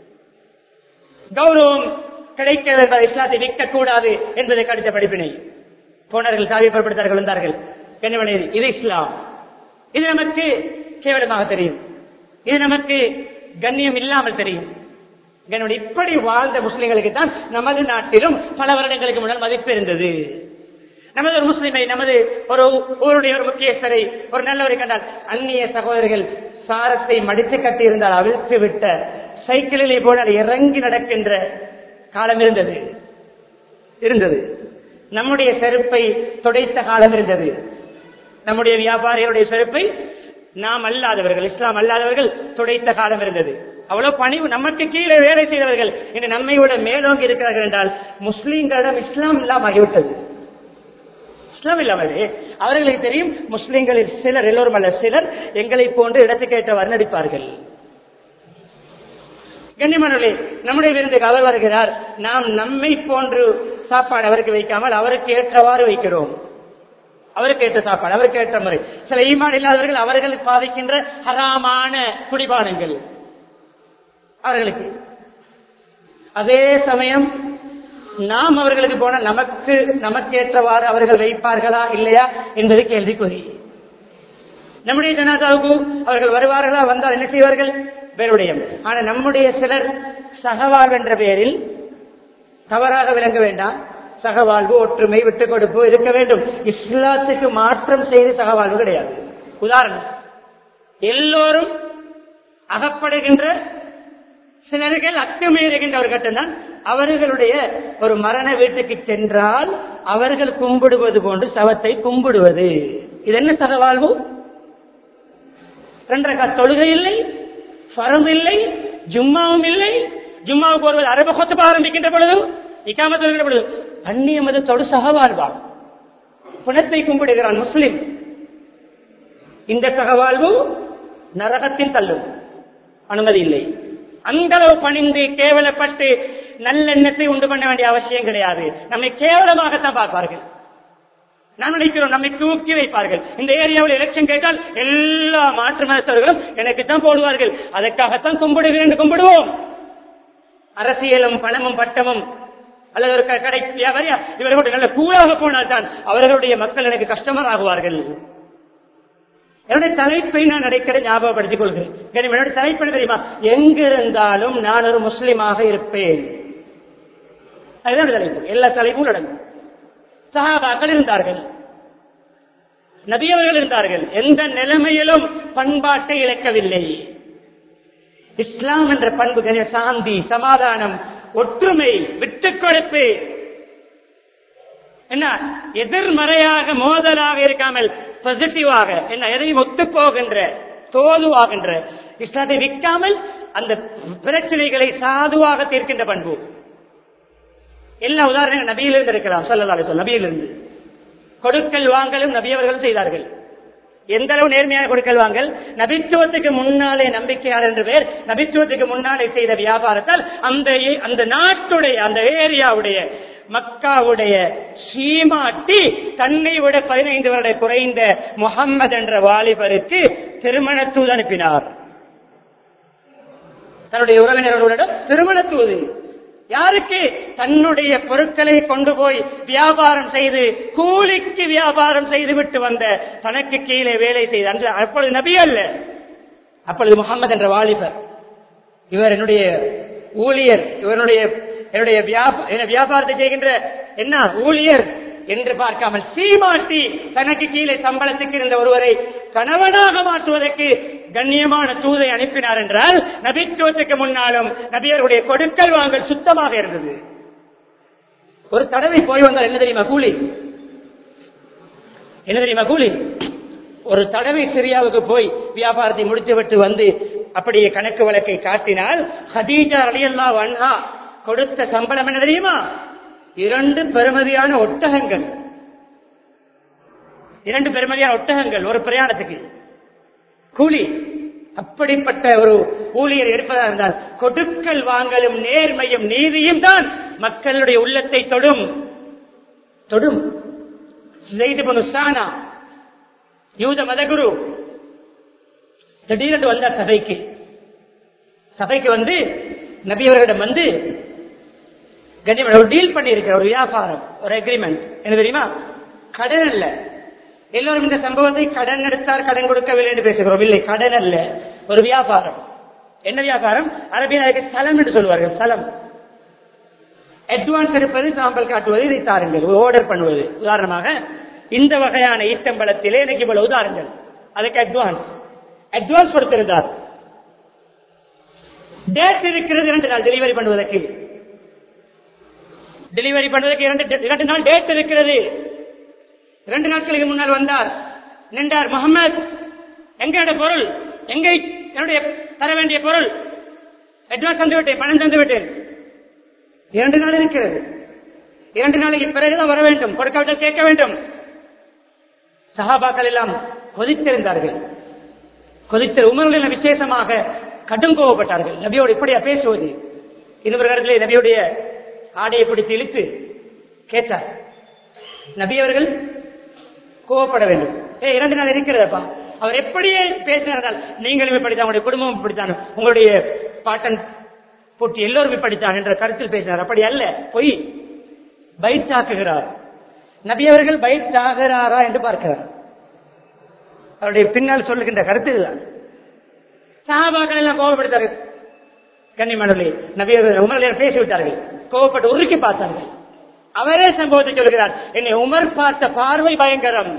கௌரவம் கிடைக்கிறது என்பதை இஸ்லாத்தை விற்கக்கூடாது என்பதை கடித்த படிப்பினை போனார்கள் சாவி பொருட்படுத்தார்கள் வந்தார்கள் கண்ணிவனே இது இஸ்லாம் இது நமக்கு கேவலமாக தெரியும் இது நமக்கு கண்ணியம் இல்லாமல் தெரியும் கண்ணியம் இப்படி வாழ்ந்த முஸ்லிம்களுக்கு தான் நமது நாட்டிலும் பல வருடங்களுக்கு முன்னால் மதிப்பு இருந்தது நமது ஒரு முஸ்லிமை நமது ஒரு ஊருடைய ஒரு முக்கியஸ்தரை ஒரு நல்லவரை கண்டால் அந்நிய சகோதரர்கள் சாரத்தை மடித்து கட்டி இருந்தால் அவிழ்த்து விட்ட சைக்கிளிலே போனால் இறங்கி நடக்கின்ற காலம் இருந்தது இருந்தது நம்முடைய செருப்பை துடைத்த காலம் இருந்தது நம்முடைய வியாபாரிகளுடைய செருப்பை நாம் அல்லாதவர்கள் இஸ்லாம் அல்லாதவர்கள் துடைத்த காலம் இருந்தது அவ்வளவு பணிவு நமக்கு கீழே வேலை செய்தவர்கள் இன்று நம்மையோட மேலோங்கி இருக்கிறார்கள் என்றால் முஸ்லீம்களிடம் இஸ்லாம் இல்லாம ஆகிவிட்டது இஸ்லாம் இல்லாமல் அவர்களுக்கு தெரியும் முஸ்லிம்களில் சிலர் எல்லோரும் அல்ல சிலர் எங்களை போன்று இடத்துக்கு ஏற்றவாறு நடிப்பார்கள் கண்ணியமானவர்களே நம்முடைய விருந்துக்கு அவர் வருகிறார் நாம் நம்மை போன்று சாப்பாடு அவருக்கு வைக்காமல் அவருக்கு ஏற்றவாறு வைக்கிறோம் அவருக்கு ஏற்ற சாப்பாடு அவருக்கு ஏற்ற முறை சில ஈமான் இல்லாதவர்கள் அவர்கள் பாதிக்கின்ற ஹராமான குடிபானங்கள் அவர்களுக்கு அதே சமயம் நாம் அவர்களுக்கு போன நமக்கு நமக்கு ஏற்றவாறு அவர்கள் வைப்பார்களா இல்லையா என்பது கேள்விக்குறி நம்முடைய ஜனாதாவுக்கு அவர்கள் வருவார்களா வந்தால் என்ன செய்வார்கள் பேருடையம் ஆனா நம்முடைய சிலர் சகவாழ்வு என்ற பெயரில் தவறாக விளங்க வேண்டாம் சகவாழ்வு ஒற்றுமை விட்டுக் கொடுப்பு இருக்க வேண்டும் இஸ்லாத்துக்கு மாற்றம் செய்து சகவாழ்வு கிடையாது உதாரணம் எல்லோரும் அகப்படுகின்ற சிலர்கள் அத்துமீறுகின்ற ஒரு கட்டம்தான் அவர்களுடைய ஒரு மரண வீட்டுக்கு சென்றால் அவர்கள் கும்பிடுவது போன்று சவத்தை கும்பிடுவது இது என்ன சகவாழ்வு ரெண்டரை தொழுகை இல்லை பரந்து இல்லை ஜும்மாவும் இல்லை ஜும்மாவுக்கு ஒருவர் அரப கொத்து ஆரம்பிக்கின்ற பொழுது இக்காமத்து வருகின்ற பொழுது அந்நிய மதத்தோடு சகவாழ்வார் புனத்தை கும்பிடுகிறான் முஸ்லிம் இந்த சகவாழ்வு நரகத்தில் தள்ளும் அனுமதி இல்லை அந்த அளவு பணிந்து கேவலப்பட்டு நல்லெண்ணத்தை உண்டு பண்ண வேண்டிய அவசியம் கிடையாது நம்மை கேவலமாகத்தான் பார்ப்பார்கள் நான் நினைக்கிறோம் நம்மை தூக்கி வைப்பார்கள் இந்த ஏரியாவில் எலெக்ஷன் கேட்டால் எல்லா மாற்று மதத்தவர்களும் எனக்கு தான் போடுவார்கள் அதற்காகத்தான் கும்பிடுகிறேன் கும்பிடுவோம் அரசியலும் பணமும் பட்டமும் அல்லது ஒரு கடை வியாபாரியா இவர்களோட நல்ல கூழாக போனால் தான் அவர்களுடைய மக்கள் எனக்கு கஸ்டமர் ஆகுவார்கள் என்னுடைய தலைப்பை நான் அடைக்கிற ஞாபகப்படுத்திக் கொள்கிறேன் என்னுடைய தலைப்பு என்ன தெரியுமா எங்கிருந்தாலும் நான் ஒரு முஸ்லிமாக இருப்பேன் அதுதான் தலைப்பு எல்லா தலைப்பும் நடக்கும் சகாபாக்கள் இருந்தார்கள் நபியவர்கள் இருந்தார்கள் எந்த நிலைமையிலும் பண்பாட்டை இழக்கவில்லை இஸ்லாம் என்ற பண்பு கண்ணிய சாந்தி சமாதானம் ஒற்றுமை விட்டுக் கொடுப்பு என்ன எதிர்மறையாக மோதலாக இருக்காமல் பாசிட்டிவாக என்ன எதையும் ஒத்து போகின்ற தோதுவாகின்ற இஸ்லாத்தை விற்காமல் அந்த பிரச்சனைகளை சாதுவாக தீர்க்கின்ற பண்பு எல்லா உதாரணங்களும் நபியிலிருந்து இருக்கலாம் சொல்லலாலே சொல் நபியிலிருந்து கொடுக்கல் வாங்கலும் நபியவர்களும் செய்தார்கள் எந்த அளவு நேர்மையான கொடுக்கல் வாங்கல் நபித்துவத்துக்கு முன்னாலே நம்பிக்கையாளர் என்று பேர் நபித்துவத்துக்கு முன்னாலே செய்த வியாபாரத்தால் அந்த அந்த நாட்டுடைய அந்த ஏரியாவுடைய மக்காவுடைய சீமாட்டி தன்னை விட பதினைந்து வருட குறைந்த முகம்மது என்ற வாலிபருக்கு திருமண தூது அனுப்பினார் தன்னுடைய உறவினர்களுடன் திருமண தூது யாருக்கு தன்னுடைய பொருட்களை கொண்டு போய் வியாபாரம் செய்து கூலிக்கு வியாபாரம் செய்து விட்டு வந்த தனக்கு கீழே வேலை செய்த அன்று அப்பொழுது நபி அல்ல அப்பொழுது முகமது என்ற வாலிபர் இவர் என்னுடைய ஊழியர் இவருடைய என்னுடைய வியாபாரத்தை செய்கின்ற என்ன ஊழியர் என்று பார்க்காமல் சீமாட்டி தனக்கு கீழே சம்பளத்துக்கு இருந்த ஒருவரை கணவனாக மாற்றுவதற்கு கண்ணியமான தூதை அனுப்பினார் என்றால் நபித்துவத்துக்கு முன்னாலும் நபியருடைய கொடுக்கல் வாங்கல் சுத்தமாக இருந்தது ஒரு தடவை போய் வந்தால் என்ன தெரியுமா கூலி என்ன தெரியுமா கூலி ஒரு தடவை சிரியாவுக்கு போய் வியாபாரத்தை முடித்துவிட்டு வந்து அப்படியே கணக்கு வழக்கை காட்டினால் ஹதீஜா அலியல்லா வன்ஹா கொடுத்த சம்பளம் என்ன தெரியுமா இரண்டு பெருமதியான ஒட்டகங்கள் இரண்டு பெருமதியான ஒட்டகங்கள் ஒரு பிரயாணத்துக்கு கூலி அப்படிப்பட்ட ஒரு ஊழியர் எடுப்பதாக இருந்தால் கொடுக்கல் வாங்கலும் நேர்மையும் நீதியும் தான் மக்களுடைய உள்ளத்தை தொடும் தொடும் செய்து சானா யூத மதகுரு திடீரென்று வந்தார் சபைக்கு சபைக்கு வந்து நபியவர்களிடம் வந்து கண்ணியம் ஒரு டீல் பண்ணி இருக்கிற ஒரு வியாபாரம் ஒரு அக்ரிமெண்ட் என்ன தெரியுமா கடன் அல்ல எல்லோரும் இந்த சம்பவத்தை கடன் எடுத்தார் கடன் கொடுக்கவில்லை என்று பேசுகிறோம் இல்லை கடன் அல்ல ஒரு வியாபாரம் என்ன வியாபாரம் அரபியன் அதுக்கு சலம் என்று சொல்வார்கள் சலம் அட்வான்ஸ் எடுப்பது சாம்பல் காட்டுவது இதை தாருங்கள் ஆர்டர் பண்ணுவது உதாரணமாக இந்த வகையான ஈட்டம்பலத்திலே எனக்கு இவ்வளவு உதாரணங்கள் அதுக்கு அட்வான்ஸ் அட்வான்ஸ் கொடுத்திருந்தார் டேட் இருக்கிறது இரண்டு நாள் டெலிவரி பண்ணுவதற்கு டெலிவரி பண்ணுவதற்கு இரண்டு இரண்டு நாள் டேட் இருக்கிறது இரண்டு நாட்களுக்கு முன்னால் வந்தார் நின்றார் முகமது எங்களுடைய பொருள் எங்க என்னுடைய தர வேண்டிய பொருள் அட்வான்ஸ் தந்து விட்டேன் பணம் தந்து விட்டேன் இரண்டு நாள் இருக்கிறது இரண்டு நாளைக்கு பிறகுதான் வர வேண்டும் கொடுக்காவிட்டால் கேட்க வேண்டும் சஹாபாக்கள் எல்லாம் கொதித்திருந்தார்கள் கொதித்த உமர்கள் விசேஷமாக கடும் கோவப்பட்டார்கள் நபியோடு இப்படியா பேசுவது இன்னொரு இடத்திலே நபியுடைய ஆடையை பிடித்து இழுத்து கேட்டார் நபி அவர்கள் கோவப்பட வேண்டும் ஏ இரண்டு நாள் இருக்கிறதப்பா அவர் எப்படியே பேசினார்கள் நீங்களும் இப்படித்தான் உங்களுடைய குடும்பம் இப்படித்தான் உங்களுடைய பாட்டன் போட்டி எல்லோரும் இப்படித்தான் என்ற கருத்தில் பேசினார் அப்படி அல்ல பொய் பைத்தாக்குகிறார் நபி அவர்கள் பைத்தாகிறாரா என்று பார்க்கிறார் அவருடைய பின்னால் சொல்லுகின்ற கருத்து இதுதான் சஹாபாக்கள் எல்லாம் கோபப்படுத்தார்கள் கன்னிமணலி நபி உமர் பேசிவிட்டார்கள் கோபப்பட்டு உருக்கி பார்த்தார்கள் அவரே சம்பவத்தை சொல்கிறார் என்னை உமர் பார்த்த பார்வை பயங்கரம்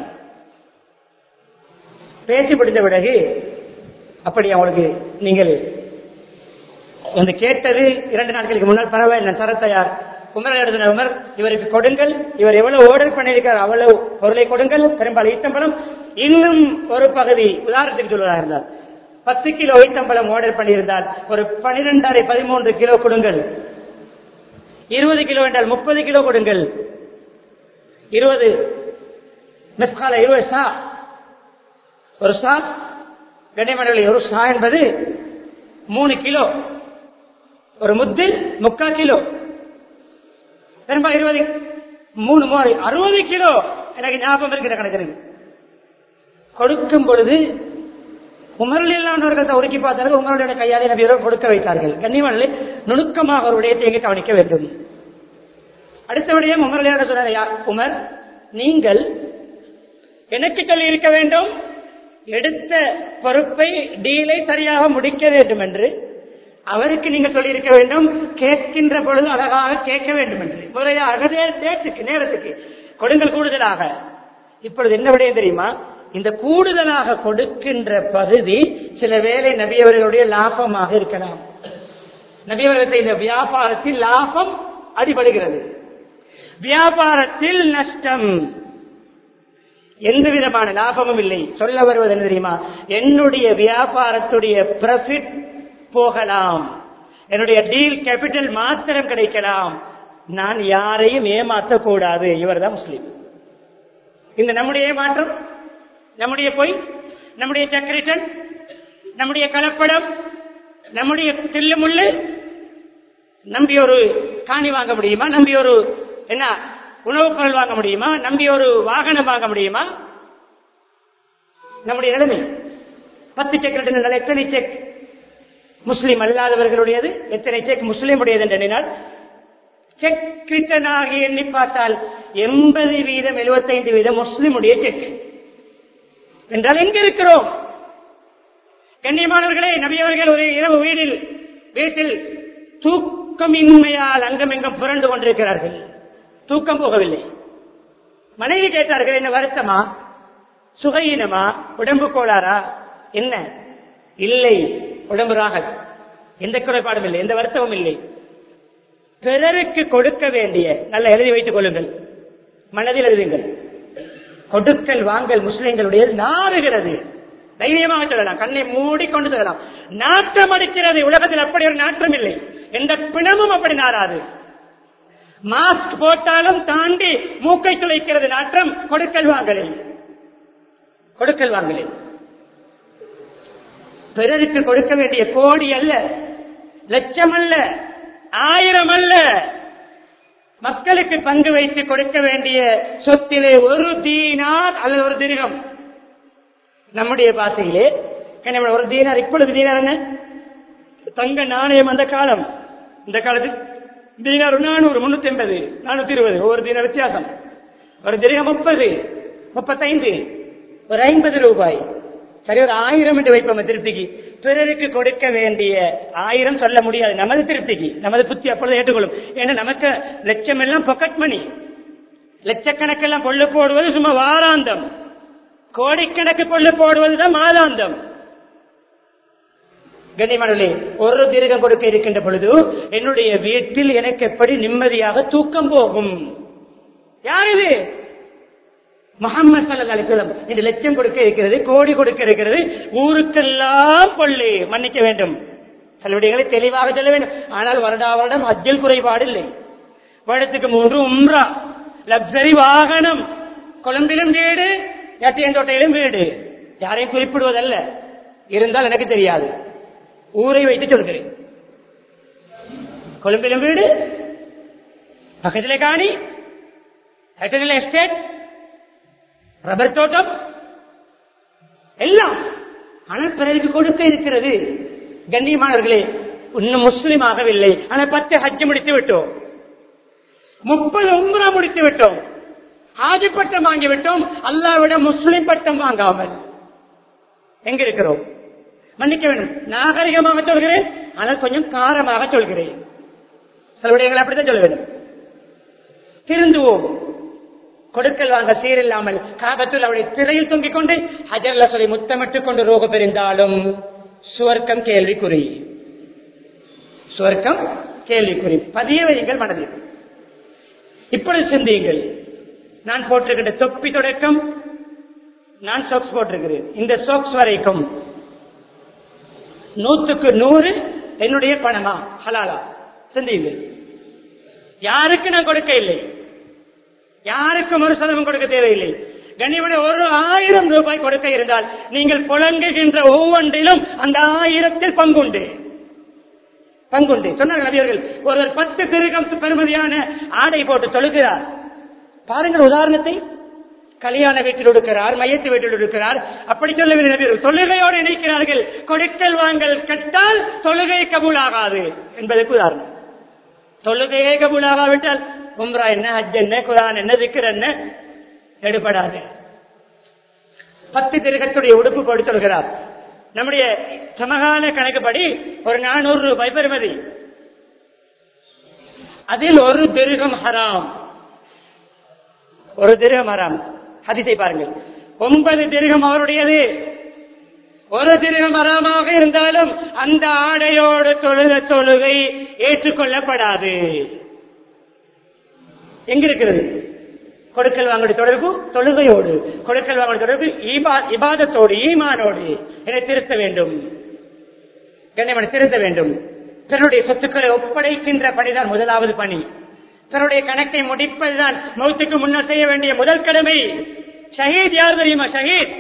பேசி முடிந்த பிறகு அப்படி அவங்களுக்கு நீங்கள் வந்து கேட்டது இரண்டு நாட்களுக்கு முன்னால் பரவாயில்லை நான் தர தயார் உமர் எழுதின உமர் இவருக்கு கொடுங்கள் இவர் எவ்வளவு ஆர்டர் பண்ணியிருக்கார் அவ்வளவு பொருளை கொடுங்கள் பெரும்பாலும் ஈட்டம்பழம் இன்னும் ஒரு பகுதி உதாரணத்துக்கு சொல்வதாக இருந்தார் பத்து கிலோ ஈட்டம்பழம் ஆர்டர் பண்ணியிருந்தால் ஒரு பனிரெண்டரை பதிமூன்று கிலோ கொடுங்கள் இருபது கிலோ என்றால் முப்பது கிலோ கொடுங்கள் இருபது மெஸ்கால இருபது சா ஒரு சா கண்ணியமண்டலி ஒரு சா என்பது மூணு கிலோ ஒரு முத்து முக்கால் கிலோ பெரும்பாலும் இருபது மூணு மூணு அறுபது கிலோ எனக்கு ஞாபகம் இருக்கிற கணக்கு கொடுக்கும் பொழுது உமரில்லானவர்கள் உருக்கி பார்த்தார்கள் உமருடைய கையாலே நபியர்கள் கொடுக்க வைத்தார்கள் கண்ணியமனே நுணுக்கமாக ஒரு விடயத்தை எங்கே கவனிக்க வேண்டும் அடுத்த விடயம் உமரில்லான சொன்னார் யார் உமர் நீங்கள் எனக்கு சொல்லி இருக்க வேண்டும் எடுத்த பொறுப்பை டீலை சரியாக முடிக்க வேண்டும் என்று அவருக்கு நீங்க சொல்லி இருக்க வேண்டும் கேட்கின்ற பொழுது அழகாக கேட்க வேண்டும் என்று முறையாக டேட்டுக்கு நேரத்துக்கு கொடுங்கள் கூடுதலாக இப்பொழுது என்ன விடயம் தெரியுமா இந்த கூடுதலாக கொடுக்கின்ற பகுதி சில வேளை நபியவர்களுடைய லாபமாக இருக்கலாம் நபியவர்கள் செய்த வியாபாரத்தில் லாபம் அடிபடுகிறது வியாபாரத்தில் நஷ்டம் எந்த விதமான லாபமும் இல்லை சொல்ல வருவது என்ன தெரியுமா என்னுடைய வியாபாரத்துடைய ப்ராஃபிட் போகலாம் என்னுடைய டீல் கேபிட்டல் மாத்திரம் கிடைக்கலாம் நான் யாரையும் ஏமாற்றக்கூடாது இவர் தான் முஸ்லீம் இந்த நம்முடைய ஏமாற்றம் நம்முடைய பொய் நம்முடைய சக்கரிட்டன் நம்முடைய கலப்படம் நம்முடைய தில்லுமுள்ளு நம்பி ஒரு காணி வாங்க முடியுமா நம்பி ஒரு என்ன உணவுப் பொருள் வாங்க முடியுமா நம்பி ஒரு வாகனம் வாங்க முடியுமா நம்முடைய நிலைமை பத்து செக் ரெண்டு எத்தனை செக் முஸ்லிம் அல்லாதவர்களுடையது எத்தனை செக் முஸ்லிமுடையது என்று எண்ணினால் செக் ரிட்டனாக எண்ணி பார்த்தால் எண்பது வீதம் எழுபத்தைந்து வீதம் முஸ்லிமுடைய செக் என்றால் எங்க இருக்கிறோம் கண்ணியமானவர்களே நபியவர்கள் ஒரு இரவு வீடில் வீட்டில் தூக்கமின்மையால் அங்கமெங்கும் புரண்டு கொண்டிருக்கிறார்கள் தூக்கம் போகவில்லை மனைவி கேட்டார்கள் என்ன வருத்தமா சுகையினமா உடம்பு கோளாரா என்ன இல்லை உடம்பு ராகத் எந்த குறைபாடும் இல்லை எந்த வருத்தமும் இல்லை பிறருக்கு கொடுக்க வேண்டிய நல்ல எழுதி வைத்துக் கொள்ளுங்கள் மனதில் எழுதுங்கள் கொடுக்கல் வாங்கல் முஸ்லிம்களுடைய நாறுகிறது தைரியமாக சொல்லலாம் கண்ணை மூடிக்கொண்டு சொல்லலாம் நாட்டம் அடிக்கிறது உலகத்தில் அப்படி ஒரு நாட்டம் இல்லை எந்த பிணமும் அப்படி நாராது மாஸ்க் போட்டாலும் தாண்டி மூக்கை துளைக்கிறது நாற்றம் கொடுக்கல் வாங்கலில் கொடுக்கல் வாங்கலில் பிறருக்கு கொடுக்க வேண்டிய கோடி அல்ல லட்சம் அல்ல ஆயிரம் அல்ல மக்களுக்கு பங்கு வைத்து கொடுக்க வேண்டிய சொத்திலே ஒரு தீனார் அல்லது ஒரு திருகம் நம்முடைய பாசையிலே என்ன ஒரு தீனார் இப்பொழுது தீனார் என்ன தங்க நாணயம் அந்த காலம் இந்த காலத்தில் தீனார் நானூறு முன்னூத்தி எண்பது நானூத்தி இருபது ஒவ்வொரு தீனார் வித்தியாசம் ஒரு திரகம் முப்பது முப்பத்தைந்து ஒரு ஐம்பது ரூபாய் சரி ஒரு ஆயிரம் என்று வைப்போம் திருப்திக்கு பிறருக்கு கொடுக்க வேண்டிய ஆயிரம் சொல்ல முடியாது நமது திருப்திக்கு நமது புத்தி அப்பொழுது ஏற்றுக்கொள்ளும் ஏன்னா நமக்கு லட்சம் எல்லாம் பொக்கெட் மணி லட்சக்கணக்கெல்லாம் கொள்ளு போடுவது சும்மா வாராந்தம் கோடிக்கணக்கு கொள்ளு போடுவதுதான் மாதாந்தம் கண்ணியமானே ஒரு திருகம் கொடுக்க இருக்கின்ற பொழுது என்னுடைய வீட்டில் எனக்கு எப்படி நிம்மதியாக தூக்கம் போகும் யார் இது முகமது சல்லா அலிஸ்லம் இந்த லட்சம் கொடுக்க இருக்கிறது கோடி கொடுக்க இருக்கிறது ஊருக்கெல்லாம் கொள்ளு மன்னிக்க வேண்டும் சில விடயங்களை தெளிவாக சொல்ல வேண்டும் ஆனால் வருடா வருடம் அஜல் குறைபாடு இல்லை வருடத்துக்கு மூன்று உம்ரா லக்ஸரி வாகனம் கொழும்பிலும் வீடு ஏட்டையந்தோட்டையிலும் வீடு யாரையும் குறிப்பிடுவதல்ல இருந்தால் எனக்கு தெரியாது ஊரை வைத்து சொல்கிறேன் கொழும்பிலும் வீடு பக்கத்திலே காணி ஹெட்டரில் எஸ்டேட் ரப்பர் தோட்டம் எல்லாம் ஆனால் பிறருக்கு கொடுக்க இருக்கிறது கண்ணியமானவர்களே இன்னும் முஸ்லிம் ஆகவில்லை ஆனால் பத்து ஹஜ் முடித்து விட்டோம் முப்பது உம்ரா முடித்து விட்டோம் ஆதி பட்டம் வாங்கி விட்டோம் அல்லாவிட முஸ்லிம் பட்டம் வாங்காமல் எங்க இருக்கிறோம் மன்னிக்க வேண்டும் நாகரிகமாக சொல்கிறேன் ஆனால் கொஞ்சம் காரமாக சொல்கிறேன் சில விடயங்கள் அப்படித்தான் சொல்ல வேண்டும் திருந்துவோம் கொடுக்கல் வாங்க சீரில்லாமல் காபத்தில் அவருடைய திரையில் தொங்கிக் கொண்டு ஹஜர்ல சொல்லி முத்தமிட்டுக் கொண்டு ரோக பெரிந்தாலும் சுவர்க்கம் கேள்விக்குறி சுவர்க்கம் கேள்விக்குறி பதிய வையுங்கள் மனதில் இப்பொழுது சிந்தியுங்கள் நான் போட்டிருக்கின்ற தொப்பி தொடக்கம் நான் சோக்ஸ் போட்டிருக்கிறேன் இந்த சோக்ஸ் வரைக்கும் நூத்துக்கு நூறு என்னுடைய பணமா ஹலாலா சிந்தியுங்கள் யாருக்கு நான் கொடுக்க இல்லை யாருக்கும் ஒரு சதவீதம் கொடுக்க தேவையில்லை கண்ணியமனை ஒரு ஆயிரம் ரூபாய் கொடுக்க இருந்தால் நீங்கள் புழங்குகின்ற ஒவ்வொன்றிலும் அந்த ஆயிரத்தில் பங்குண்டு பங்குண்டு சொன்னார்கள் நபியர்கள் ஒருவர் பத்து திருகம் பெருமதியான ஆடை போட்டு தொழுகிறார் பாருங்கள் உதாரணத்தை கல்யாண வீட்டில் இருக்கிறார் மையத்து வீட்டில் இருக்கிறார் அப்படி சொல்லவில்லை நபியர்கள் தொழுகையோடு நினைக்கிறார்கள் கொடுக்கல் வாங்கல் கட்டால் தொழுகை கபூலாகாது என்பதற்கு உதாரணம் தொழுகையே கபூலாகாவிட்டால் உம்ரா என்ன ஹஜ் என்ன குரான் என்ன திக்கர் என்ன எடுபடாது பத்து திருகத்துடைய உடுப்பு போட்டு சொல்கிறார் நம்முடைய சமகால கணக்குப்படி ஒரு நானூறு ரூபாய் பெறுமதி அதில் ஒரு திருகம் ஹராம் ஒரு திருகம் ஹராம் ஹதிசை பாருங்கள் ஒன்பது திருகம் அவருடையது ஒரு திருகம் அறாமாக இருந்தாலும் அந்த ஆடையோடு தொழுத தொழுகை ஏற்றுக்கொள்ளப்படாது எங்க இருக்கிறது கொடுக்கல் வாங்குடைய தொடர்பு தொழுகையோடு கொடுக்கல் வாங்குடைய தொடர்பு ஈபா- இபாதத்தோடு ஈமானோடு என திருத்த வேண்டும் கண்ணியமனை திருத்த வேண்டும் பிறருடைய சொத்துக்களை ஒப்படைக்கின்ற பணிதான் முதலாவது பணி பிறருடைய கணக்கை முடிப்பதுதான் மௌத்துக்கு முன்னர் செய்ய வேண்டிய முதல் கடமை ஷஹீத் யார் தெரியுமா ஷஹீத்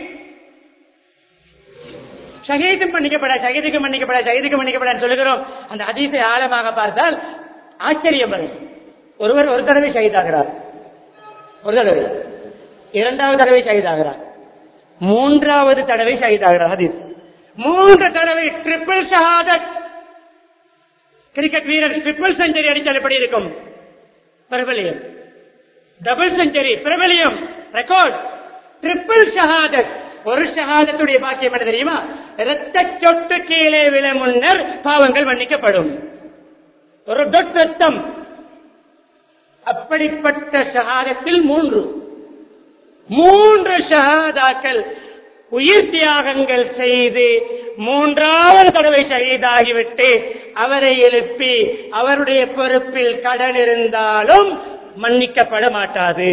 ஷஹீதும் மன்னிக்கப்படா ஷஹீதுக்கு மன்னிக்கப்படா ஷஹீதுக்கு மன்னிக்கப்படான்னு சொல்லுகிறோம் அந்த ஹதீஸை ஆழமாக பார்த்தால் ஆச்சரியம் வரும் ஒருவர் ஒரு தடவை ஷஹீதாகிறார் ஒரு தடவை இரண்டாவது தடவை ஷஹீதாகிறார் மூன்றாவது தடவை ஷஹீதாகிறார் ஹதீஸ் மூன்று தடவை ட்ரிபிள் ஷஹாதத் கிரிக்கெட் வீரர் ட்ரிபிள் செஞ்சுரி அடித்தால் எப்படி இருக்கும் பிரபலியம் டபுள் செஞ்சுரி பிரபலியம் ரெக்கார்ட் ட்ரிபிள் ஷஹாதத் ஒரு ஷஹாதத்துடைய பாக்கியம் என்ன தெரியுமா இரத்த சொட்டு கீழே விழ முன்னர் பாவங்கள் மன்னிக்கப்படும் ஒரு டொட் ரத்தம் அப்படிப்பட்ட ஷஹாதத்தில் மூன்று மூன்று ஷஹாதாக்கள் உயிர் தியாகங்கள் செய்து மூன்றாவது தடவை ஷஹீதாகிவிட்டு அவரை எழுப்பி அவருடைய பொறுப்பில் கடன் இருந்தாலும் மன்னிக்கப்பட மாட்டாது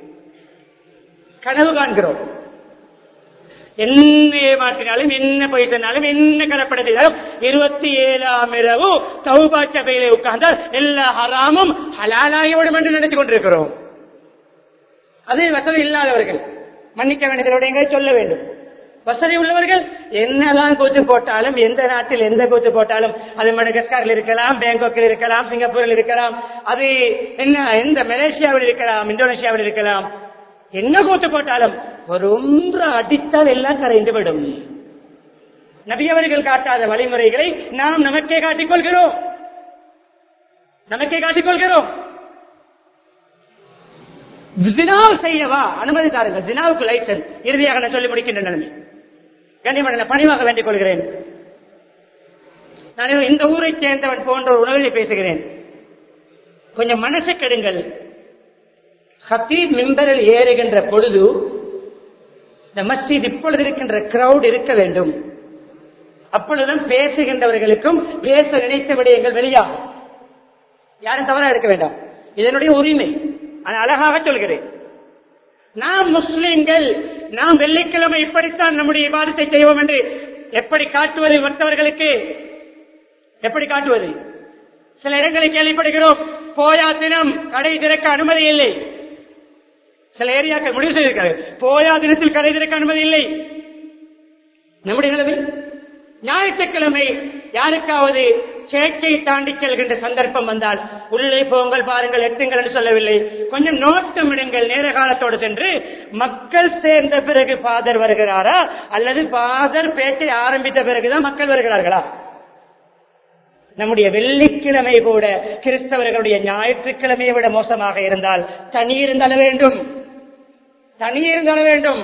கனவு காண்கிறோம் என்ன ஏமாற்றினாலும் என்ன பொய் சொன்னாலும் என்ன கலப்படத்தினாலும் இருபத்தி ஏழாம் இரவு தௌபா சபையிலே உட்கார்ந்தால் எல்லா ஹராமும் ஹலாலாகிவிடும் என்று நினைத்துக் கொண்டிருக்கிறோம் அது வசதி இல்லாதவர்கள் மன்னிக்க வேண்டியதோட சொல்ல வேண்டும் வசதி உள்ளவர்கள் என்னதான் கூத்து போட்டாலும் எந்த நாட்டில் எந்த கூத்து போட்டாலும் அது மடகஸ்காரில் இருக்கலாம் பேங்காக்கில் இருக்கலாம் சிங்கப்பூரில் இருக்கலாம் அது என்ன எந்த மலேசியாவில் இருக்கலாம் இந்தோனேஷியாவில் இருக்கலாம் என்ன கூத்து போட்டாலும் ஒரு ஒன்று அடித்தால் எல்லாம் கரைந்து விடும் நபியவர்கள் காட்டாத வழிமுறைகளை நாம் நமக்கே காட்டிக் கொள்கிறோம் நமக்கே காட்டிக் கொள்கிறோம் ஜினாவ் செய்யவா அனுமதி தாருங்கள் ஜினாவுக்கு லைசன்ஸ் இறுதியாக நான் சொல்லி முடிக்கின்ற நிலைமை கண்ணியமான பணிவாக வேண்டிக் கொள்கிறேன் நான் இந்த ஊரை சேர்ந்தவன் போன்ற ஒரு உணர்வை பேசுகிறேன் கொஞ்சம் மனசு கெடுங்கள் ஹத்தீப் மிம்பரில் ஏறுகின்ற பொழுது இந்த மஸ்ஜித் இப்பொழுது இருக்கின்ற கிரௌட் இருக்க வேண்டும் அப்பொழுதுதான் பேசுகின்றவர்களுக்கும் பேச நினைத்த விடயங்கள் வெளியாகும் யாரும் தவறா எடுக்க வேண்டாம் இதனுடைய உரிமை நான் அழகாக சொல்கிறேன் நாம் முஸ்லிம்கள் நாம் வெள்ளிக்கிழமை இப்படித்தான் நம்முடைய விவாதத்தை செய்வோம் என்று எப்படி காட்டுவது மற்றவர்களுக்கு எப்படி காட்டுவது சில இடங்களில் கேள்விப்படுகிறோம் போயா தினம் கடை திறக்க அனுமதி இல்லை சில ஏரியாக்கள் முடிவு செய்திருக்காரு போயா தினத்தில் கடை திறக்க அனுமதி இல்லை நம்முடைய நிலைமை ஞாயிற்றுக்கிழமை யாருக்காவது சேச்சை தாண்டி செல்கின்ற சந்தர்ப்பம் வந்தால் உள்ளே போங்கள் பாருங்கள் எட்டுங்கள் என்று சொல்லவில்லை கொஞ்சம் நோட்டமிடுங்கள் நேர காலத்தோடு சென்று மக்கள் சேர்ந்த பிறகு பாதர் வருகிறாரா அல்லது பாதர் பேச்சை ஆரம்பித்த பிறகுதான் மக்கள் வருகிறார்களா நம்முடைய வெள்ளிக்கிழமை கூட கிறிஸ்தவர்களுடைய ஞாயிற்றுக்கிழமையை விட மோசமாக இருந்தால் தனி இருந்தால வேண்டும் தனி இருந்தால வேண்டும்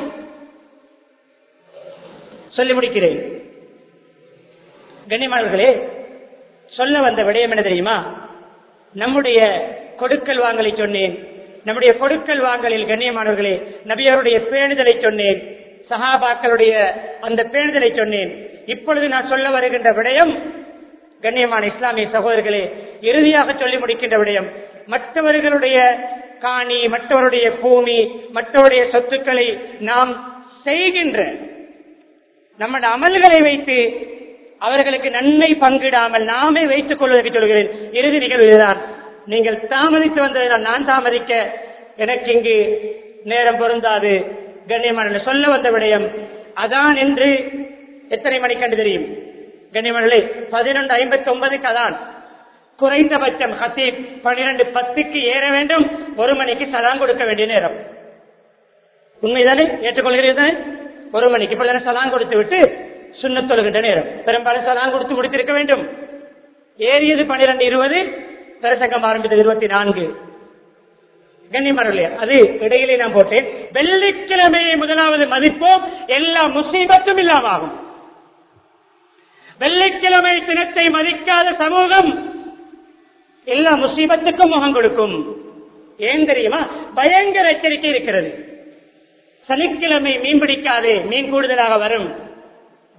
சொல்லி முடிக்கிறேன் கண்ணியமானவர்களே சொல்ல வந்த விடயம் என்ன தெரியுமா நம்முடைய கொடுக்கல் வாங்கலை சொன்னேன் நம்முடைய கொடுக்கல் வாங்கலில் கண்ணியமானவர்களே நபியருடைய பேணுதலை சொன்னேன் சஹாபாக்களுடைய அந்த பேணுதலை சொன்னேன் இப்பொழுது நான் சொல்ல வருகின்ற விடயம் கண்ணியமான இஸ்லாமிய சகோதரர்களே இறுதியாக சொல்லி முடிக்கின்ற விடயம் மற்றவர்களுடைய காணி மற்றவருடைய பூமி மற்றவருடைய சொத்துக்களை நாம் செய்கின்ற நம்முடைய அமல்களை வைத்து அவர்களுக்கு நன்மை பங்கிடாமல் நாமே வைத்துக் கொள்வதற்கு சொல்கிறேன் இறுதி நிகழ்வு இதுதான் நீங்கள் தாமதித்து வந்ததினால் நான் தாமதிக்க எனக்கு இங்கு நேரம் பொருந்தாது கண்ணியமான சொல்ல வந்த விடயம் அதான் என்று எத்தனை மணிக்கண்டு தெரியும் கண்ணியமனே பதினொன்று ஐம்பத்தி ஒன்பதுக்கு அதான் குறைந்தபட்சம் ஹத்தீப் பனிரெண்டு பத்துக்கு ஏற வேண்டும் ஒரு மணிக்கு சலாம் கொடுக்க வேண்டிய நேரம் உண்மைதானே ஏற்றுக்கொள்கிறீர்கள் ஒரு மணிக்கு இப்ப சலாம் கொடுத்து விட்டு சுண்ணத் தொழுகின்ற நேரம் பெரும்பாலும் சலாம் கொடுத்து முடித்திருக்க வேண்டும் ஏறியது பனிரெண்டு இருபது பிரசங்கம் ஆரம்பித்தது இருபத்தி நான்கு கண்ணியமரலே அது இடையிலே நான் போட்டேன் வெள்ளிக்கிழமையை முதலாவது மதிப்போம் எல்லா முசீபத்தும் இல்லாம ஆகும் வெள்ளிக்கிழமை தினத்தை மதிக்காத சமூகம் எல்லா முசீபத்துக்கும் முகம் கொடுக்கும் ஏன் தெரியுமா பயங்கர எச்சரிக்கை இருக்கிறது சனிக்கிழமை மீன் பிடிக்காதே மீன் கூடுதலாக வரும்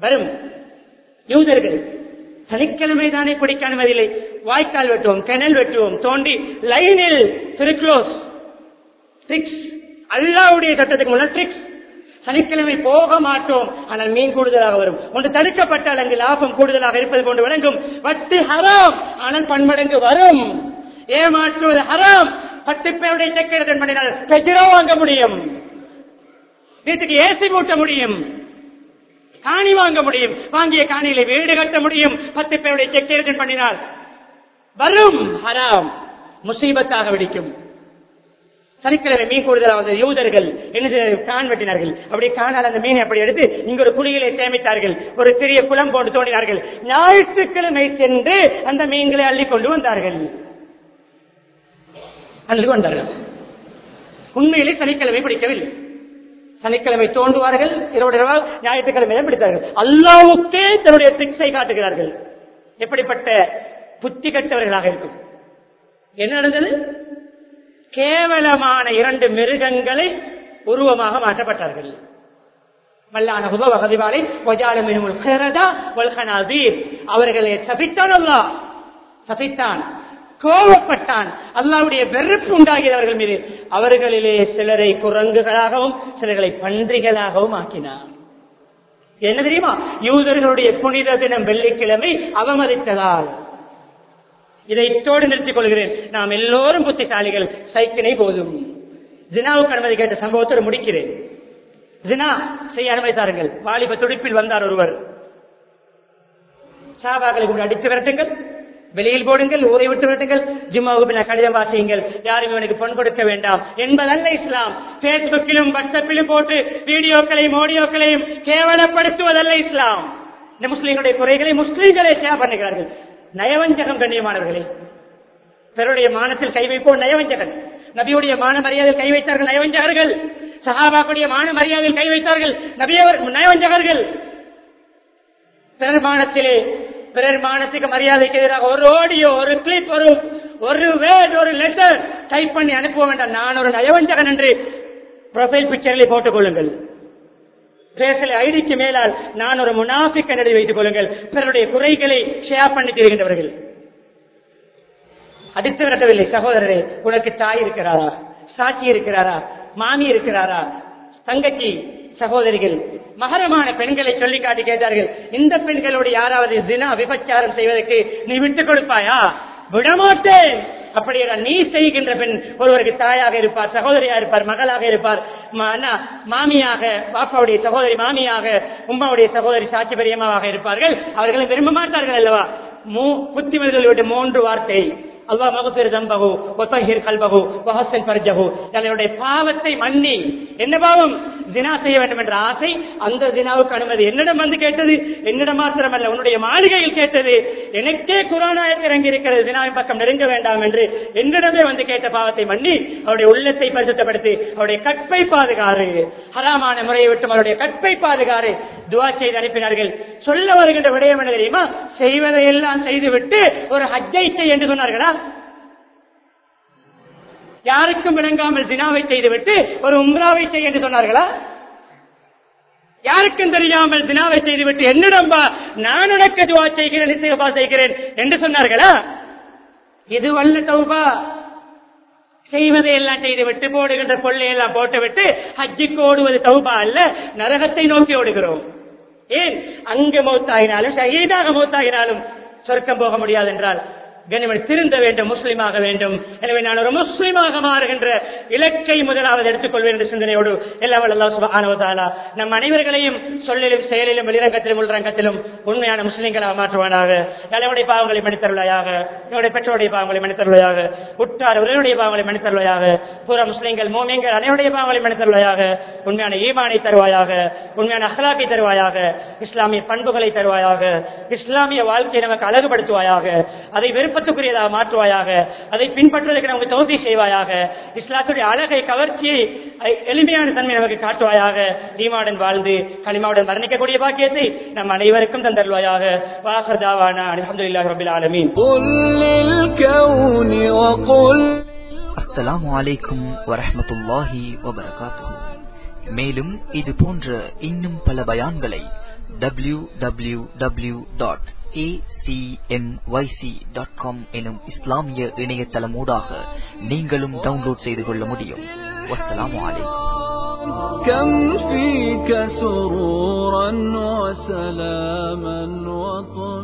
வரும் யூதர்கள் சனிக்கிழமை தானே குடிக்க அனுமதியில்லை வாய்க்கால் வெட்டுவோம் கிணல் வெட்டுவோம் தோண்டி லைனில் திருக்ளோஸ் ட்ரிக்ஸ் அல்லாவுடைய சட்டத்துக்கு முன்னால் ட்ரிக்ஸ் சனிக்கிழமை போக மாட்டோம் ஆனால் மீன் கூடுதலாக வரும் ஒன்று தடுக்கப்பட்டால் அங்கு லாபம் கூடுதலாக இருப்பது போன்று விளங்கும் வட்டி ஹராம் ஆனால் பன்மடங்கு வரும் ஏமாற்றுவது ஹராம் பத்து பேருடைய செக்கெடுத்தன் பண்ணினால் பெஜரோ வாங்க முடியும் வீட்டுக்கு ஏசி மூட்ட முடியும் காணி வாங்க முடியும் வாங்கிய காணியில வீடு கட்ட முடியும் பத்து பேருடைய செக்கெடுத்தன் பண்ணினால் வரும் ஹராம் முசீபத்தாக வெடிக்கும் சனிக்கிழமை மீன் கூடுதலாக வந்த யூதர்கள் என்ன செய்தார்கள்? கான் வெட்டினார்கள் அப்படி காணால் அந்த மீனை அப்படி எடுத்து இங்க ஒரு குழியிலே சேமித்தார்கள் ஒரு சிறிய குளம் போட்டு தோண்டினார்கள் ஞாயிற்றுக்கிழமை சென்று அந்த மீன்களை அள்ளி கொண்டு வந்தார்கள் அள்ளி வந்தார்கள் உண்மையிலே சனிக்கிழமை பிடிக்கவில்லை சனிக்கிழமை தோண்டுவார்கள் இரவு இரவா ஞாயிற்றுக்கிழமை பிடித்தார்கள் அல்லாவுக்கே தன்னுடைய திக்ஸை காட்டுகிறார்கள் எப்படிப்பட்ட புத்தி கட்டவர்களாக இருக்கும் என்ன நடந்தது கேவலமான இரண்டு மிருகங்களை உருவமாக மாற்றப்பட்டார்கள் வல்லான உதவ கதிவாலை அவர்களை சபித்தான் அல்லா சபித்தான் கோபப்பட்டான் அல்லாவுடைய வெறுப்பு உண்டாகியவர்கள் மீது அவர்களிலே சிலரை குரங்குகளாகவும் சிலர்களை பன்றிகளாகவும் ஆக்கினான் என்ன தெரியுமா யூதர்களுடைய புனித தினம் வெள்ளிக்கிழமை அவமதித்ததால் இதை இத்தோடு நிறுத்திக் கொள்கிறேன் நாம் எல்லோரும் புத்திசாலிகள் சைக்கிளை போதும் ஜினாவுக்கு அனுமதி கேட்ட சம்பவத்தோடு முடிக்கிறேன் ஜினா செய்ய அனுமதித்தார்கள் வாலிப துடிப்பில் வந்தார் ஒருவர் சாபாக்களை கூட அடித்து விரட்டுங்கள் வெளியில் போடுங்கள் ஊரை விட்டு விரட்டுங்கள் ஜிம்மாவுக்கு பின்னர் கடிதம் வாசியுங்கள் யாரும் இவனுக்கு பொன் கொடுக்க வேண்டாம் என்பதல்ல இஸ்லாம் பேஸ்புக்கிலும் வாட்ஸ்அப்பிலும் போட்டு வீடியோக்களையும் ஆடியோக்களையும் கேவலப்படுத்துவதல்ல இஸ்லாம் இந்த முஸ்லீம்களுடைய குறைகளை முஸ்லீம்களே ஷேர் பண்ணுகிறார்கள் நயவஞ்சகம் கண்ணியமானவர்களே பிறருடைய மானத்தில் கை வைப்போம் நயவஞ்சகன் நபியுடைய மான மரியாதையில் கை வைத்தார்கள் நயவஞ்சகர்கள் சஹாபாக்குடைய மான மரியாதையில் கை வைத்தார்கள் நபியவர் நயவஞ்சகர்கள் பிறர் மானத்திலே பிறர் மானத்துக்கு மரியாதைக்கு எதிராக ஒரு ஆடியோ ஒரு கிளிப் ஒரு ஒரு வேர்ட் ஒரு லெட்டர் டைப் பண்ணி அனுப்ப வேண்டாம் நான் ஒரு நயவஞ்சகன் என்று ப்ரொஃபைல் பிக்சரில் போட்டுக் கொள்ளுங்கள் பேசல ஐடிக்கு மேலால் நான் ஒரு முனாஃபிக் எழுதி வைத்துக் கொள்ளுங்கள் பிறருடைய குறைகளை ஷேர் பண்ணி தருகின்றவர்கள் அடித்து விரட்டவில்லை சகோதரரே உனக்கு தாய் இருக்கிறாரா சாட்சி இருக்கிறாரா மாமி இருக்கிறாரா தங்கச்சி சகோதரிகள் மகரமான பெண்களை சொல்லி காட்டி கேட்டார்கள் இந்த பெண்களோடு யாராவது தினா விபச்சாரம் செய்வதற்கு நீ விட்டுக் கொடுப்பாயா விடமாட்டேன் அப்படியே நீ செய்கின்ற பெண் ஒருவருக்கு தாயாக இருப்பார் சகோதரியாக இருப்பார் மகளாக இருப்பார் ம- அண்ணா, மாமியாக பாப்பாவுடைய சகோதரி மாமியாக உம்மாவுடைய சகோதரி சாட்சி பெரியம்மாவாக இருப்பார்கள் அவர்களை விரும்ப மாட்டார்கள் அல்லவா மூ புத்திமதிகள் விட்டு மூன்று வார்த்தை அல்லாஹ் மகசூர் தம்பகு ஒத்தகிர் கல்பகு வஹசன் பர்ஜகு தன்னுடைய பாவத்தை மன்னி என்ன பாவம் தினா செய்ய வேண்டும் என்ற ஆசை அந்த தினாவுக்கு அனுமதி என்னிடம் வந்து கேட்டது என்னிடம் மாத்திரமல்ல உன்னுடைய மாளிகையில் கேட்டது எனக்கே குரானாயத்தில் இறங்கி இருக்கிறது தினாவின் பக்கம் நெருங்க வேண்டாம் என்று என்னிடமே வந்து கேட்ட பாவத்தை மன்னி அவருடைய உள்ளத்தை பரிசுத்தப்படுத்தி அவருடைய கற்பை பாதுகாறு ஹராமான முறையை விட்டு அவருடைய கற்பை பாதுகாறு துவா செய்து அனுப்பினார்கள் சொல்ல வருகின்ற விடயம் என்ன தெரியுமா செய்வதையெல்லாம் செய்துவிட்டு ஒரு ஹஜ்ஜை செய் என்று சொன்னார்களா யாருக்கும் விளங்காமல் தினாவை செய்துவிட்டு ஒரு உம்ராவை செய் என்று சொன்னார்களா யாருக்கும் தெரியாமல் தினாவை செய்துவிட்டு என்னிடம் வா நான் உனக்கு துவா செய்கிறேன் இசையபா செய்கிறேன் என்று சொன்னார்களா இது வல்ல தௌபா செய்வதை எல்லாம் செய்துவிட்டு போடுகின்ற கொள்ளையெல்லாம் போட்டுவிட்டு ஹஜ்ஜிக்கு ஓடுவது தௌபா அல்ல நரகத்தை நோக்கி ஓடுகிறோம் ஏன் அங்கு மௌத்தாகினாலும் ஷஹீதாக மௌத்தாகினாலும் சொர்க்கம் போக முடியாது என்றால் கனிமன் திருந்த வேண்டும் முஸ்லீமாக வேண்டும் எனவே நான் ஒரு முஸ்லீமாக மாறுகின்ற இலக்கை முதலாவது எடுத்துக்கொள்வேன் என்ற சிந்தனையோடு எல்லாம் வல்ல அல்லாஹ் சுப்ஹானஹு வ தஆலா நம் அனைவர்களையும் சொல்லிலும் செயலிலும் வெளிரங்கத்திலும் உள்ரங்கத்திலும் உண்மையான முஸ்லீம்களாக மாற்றுவானாக தலைவனுடைய பாவங்களை மன்னித்தருளையாக என்னுடைய பெற்றோருடைய பாவங்களை மன்னித்தருளையாக உற்றார் உறவுடைய பாவங்களை மன்னித்தருளையாக பூரா முஸ்லீம்கள் மோமியங்கள் அனைவருடைய பாவங்களை மன்னித்தருளையாக உண்மையான ஈமானை தருவாயாக உண்மையான அகலாக்கை தருவாயாக இஸ்லாமிய பண்புகளை தருவாயாக இஸ்லாமிய வாழ்க்கையை நமக்கு அழகுபடுத்துவாயாக அதை விருப்பத்துக்குரியதாக மாற்றுவாயாக அதை பின்பற்றுவதற்கு நமக்கு தோல்வி செய்வாயாக இஸ்லாத்துடைய அழகை கவர்ச்சியை ஐ- எளிமையான தன்மை நமக்கு காட்டுவாயாக ஈமாவுடன் வாழ்ந்து களிமாவுடன் மரணிக்கக்கூடிய பாக்கியத்தை நம் அனைவருக்கும் தந்தருவாயாக வாசர் தாவானா அலமதுல்லாஹி ரபில் ஆலமீன் قل للكون وقل அஸ்ஸலாமு அலைக்கும் வரஹ்மத்துல்லாஹி வபரகாத்துஹு மேலும் இது போன்ற இன்னும் பல பயான்களை W W W dot dot com எனும் இஸ்லாமிய இணையதளமூடாக நீங்களும் டவுன்லோட் செய்து கொள்ள முடியும் வஸ்ஸலாமு அலைக்கும் كم فيك سرورا وسلاما وطمئنا